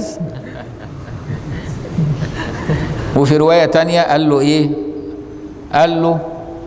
وفي رواية تانية قال له ايه قال له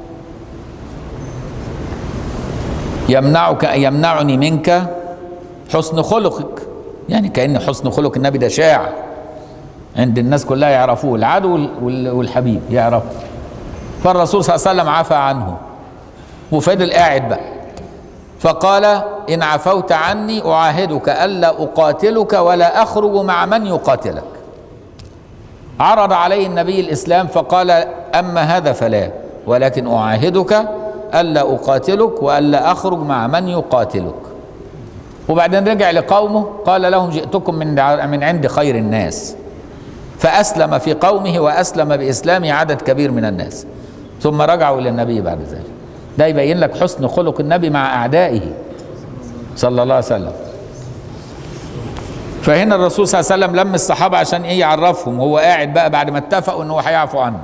يمنعك يمنعني منك حسن خلقك يعني كأن حسن خلق النبي ده شاع عند الناس كلها يعرفوه العدو والحبيب يعرف فالرسول صلى الله عليه وسلم عفى عنه وفضل قاعد بقى فقال إن عفوت عني أعاهدك ألا أقاتلك ولا أخرج مع من يقاتلك عرض عليه النبي الإسلام فقال أما هذا فلا ولكن أعاهدك ألا أقاتلك وألا أخرج مع من يقاتلك وبعدين رجع لقومه قال لهم جئتكم من من عند خير الناس فأسلم في قومه وأسلم بإسلامه عدد كبير من الناس ثم رجعوا إلى النبي بعد ذلك ده يبين لك حسن خلق النبي مع أعدائه صلى الله عليه وسلم فهنا الرسول صلى الله عليه وسلم لم الصحابة عشان ايه يعرفهم هو قاعد بقى بعد ما اتفقوا انه هيعفو عنه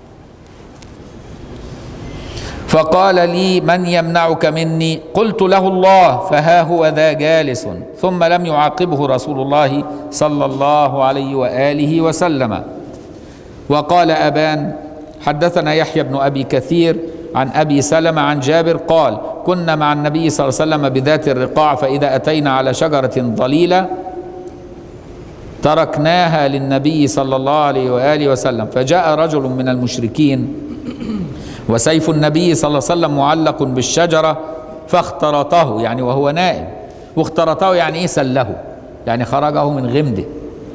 فقال لي من يمنعك مني قلت له الله فها هو ذا جالس ثم لم يعاقبه رسول الله صلى الله عليه وآله وسلم وقال أبان حدثنا يحيى بن أبي كثير عن أبي سلمة عن جابر قال كنا مع النبي صلى الله عليه وسلم بذات الرقاع فإذا أتينا على شجرة ضليلة تركناها للنبي صلى الله عليه واله وسلم فجاء رجل من المشركين وسيف النبي صلى الله عليه وسلم معلق بالشجره فاخترطه يعني وهو نائم واخترطه يعني ايه سله يعني خرجه من غمده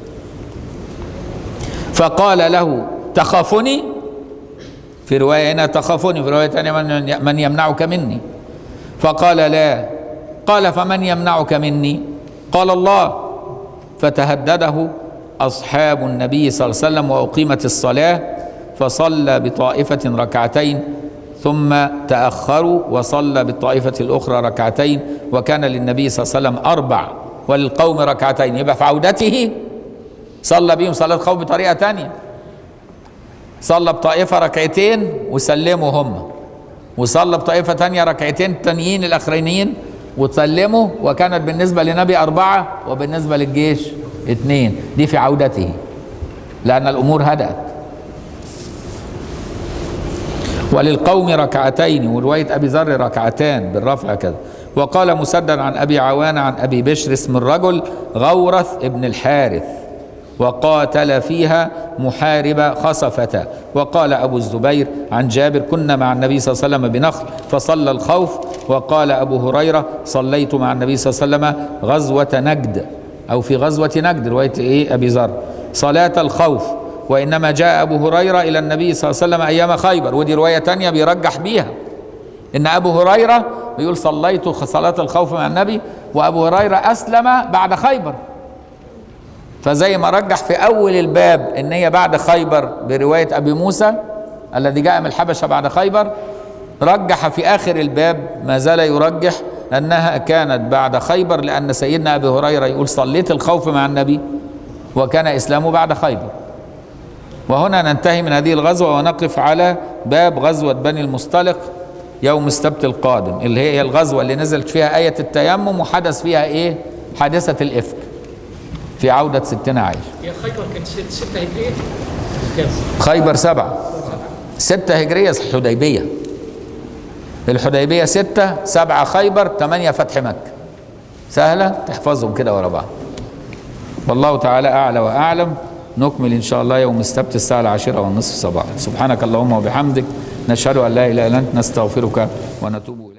فقال له تخافني في روايه هنا تخافني في روايه ثانيه من- من يمنعك مني فقال لا قال فمن يمنعك مني قال الله فتهدده اصحاب النبي صلى الله عليه وسلم واقيمت الصلاه فصلى بطائفه ركعتين ثم تأخروا وصلى بالطائفة الأخرى ركعتين وكان للنبي صلى الله عليه وسلم أربع وللقوم ركعتين يبقى في عودته صلى بهم صلاة خوف بطريقة تانية صلى بطائفة ركعتين وسلموا هم وصلى بطائفة تانية ركعتين تانيين الأخرانيين وسلموا وكانت بالنسبة لنبي أربعة وبالنسبة للجيش اثنين دي في عودته لأن الأمور هدأت وللقوم ركعتين ورواية أبي ذر ركعتان بالرفع كذا وقال مسدد عن أبي عوان عن أبي بشر اسم الرجل غورث ابن الحارث وقاتل فيها محارب خصفة وقال أبو الزبير عن جابر كنا مع النبي صلى الله عليه وسلم بنخل فصلى الخوف وقال أبو هريرة صليت مع النبي صلى الله عليه وسلم غزوة نجد أو في غزوة نجد رواية إيه أبي ذر صلاة الخوف وإنما جاء أبو هريرة إلى النبي صلى الله عليه وسلم أيام خيبر ودي رواية تانية بيرجح بيها إن أبو هريرة بيقول صليت صلاة الخوف مع النبي وأبو هريرة أسلم بعد خيبر فزي ما رجح في أول الباب إن هي بعد خيبر برواية أبي موسى الذي جاء من الحبشة بعد خيبر رجح في آخر الباب ما زال يرجح أنها كانت بعد خيبر لأن سيدنا أبي هريرة يقول صليت الخوف مع النبي وكان إسلامه بعد خيبر وهنا ننتهي من هذه الغزوة ونقف على باب غزوة بني المصطلق يوم السبت القادم اللي هي الغزوة اللي نزلت فيها آية التيمم وحدث فيها إيه حادثة الإفك في عودة ستنا عائشة هي خيبر كانت ست- ستة هجرية كام؟ خيبر سبعة ستة هجرية الحديبية الحديبية ستة سبعة خيبر ثمانية فتح مكة سهلة تحفظهم كده ورا بعض والله تعالى أعلى وأعلم نكمل إن شاء الله يوم السبت الساعة العاشرة والنصف صباحا سبحانك اللهم وبحمدك نشهد أن لا إله إلا أنت نستغفرك ونتوب إليك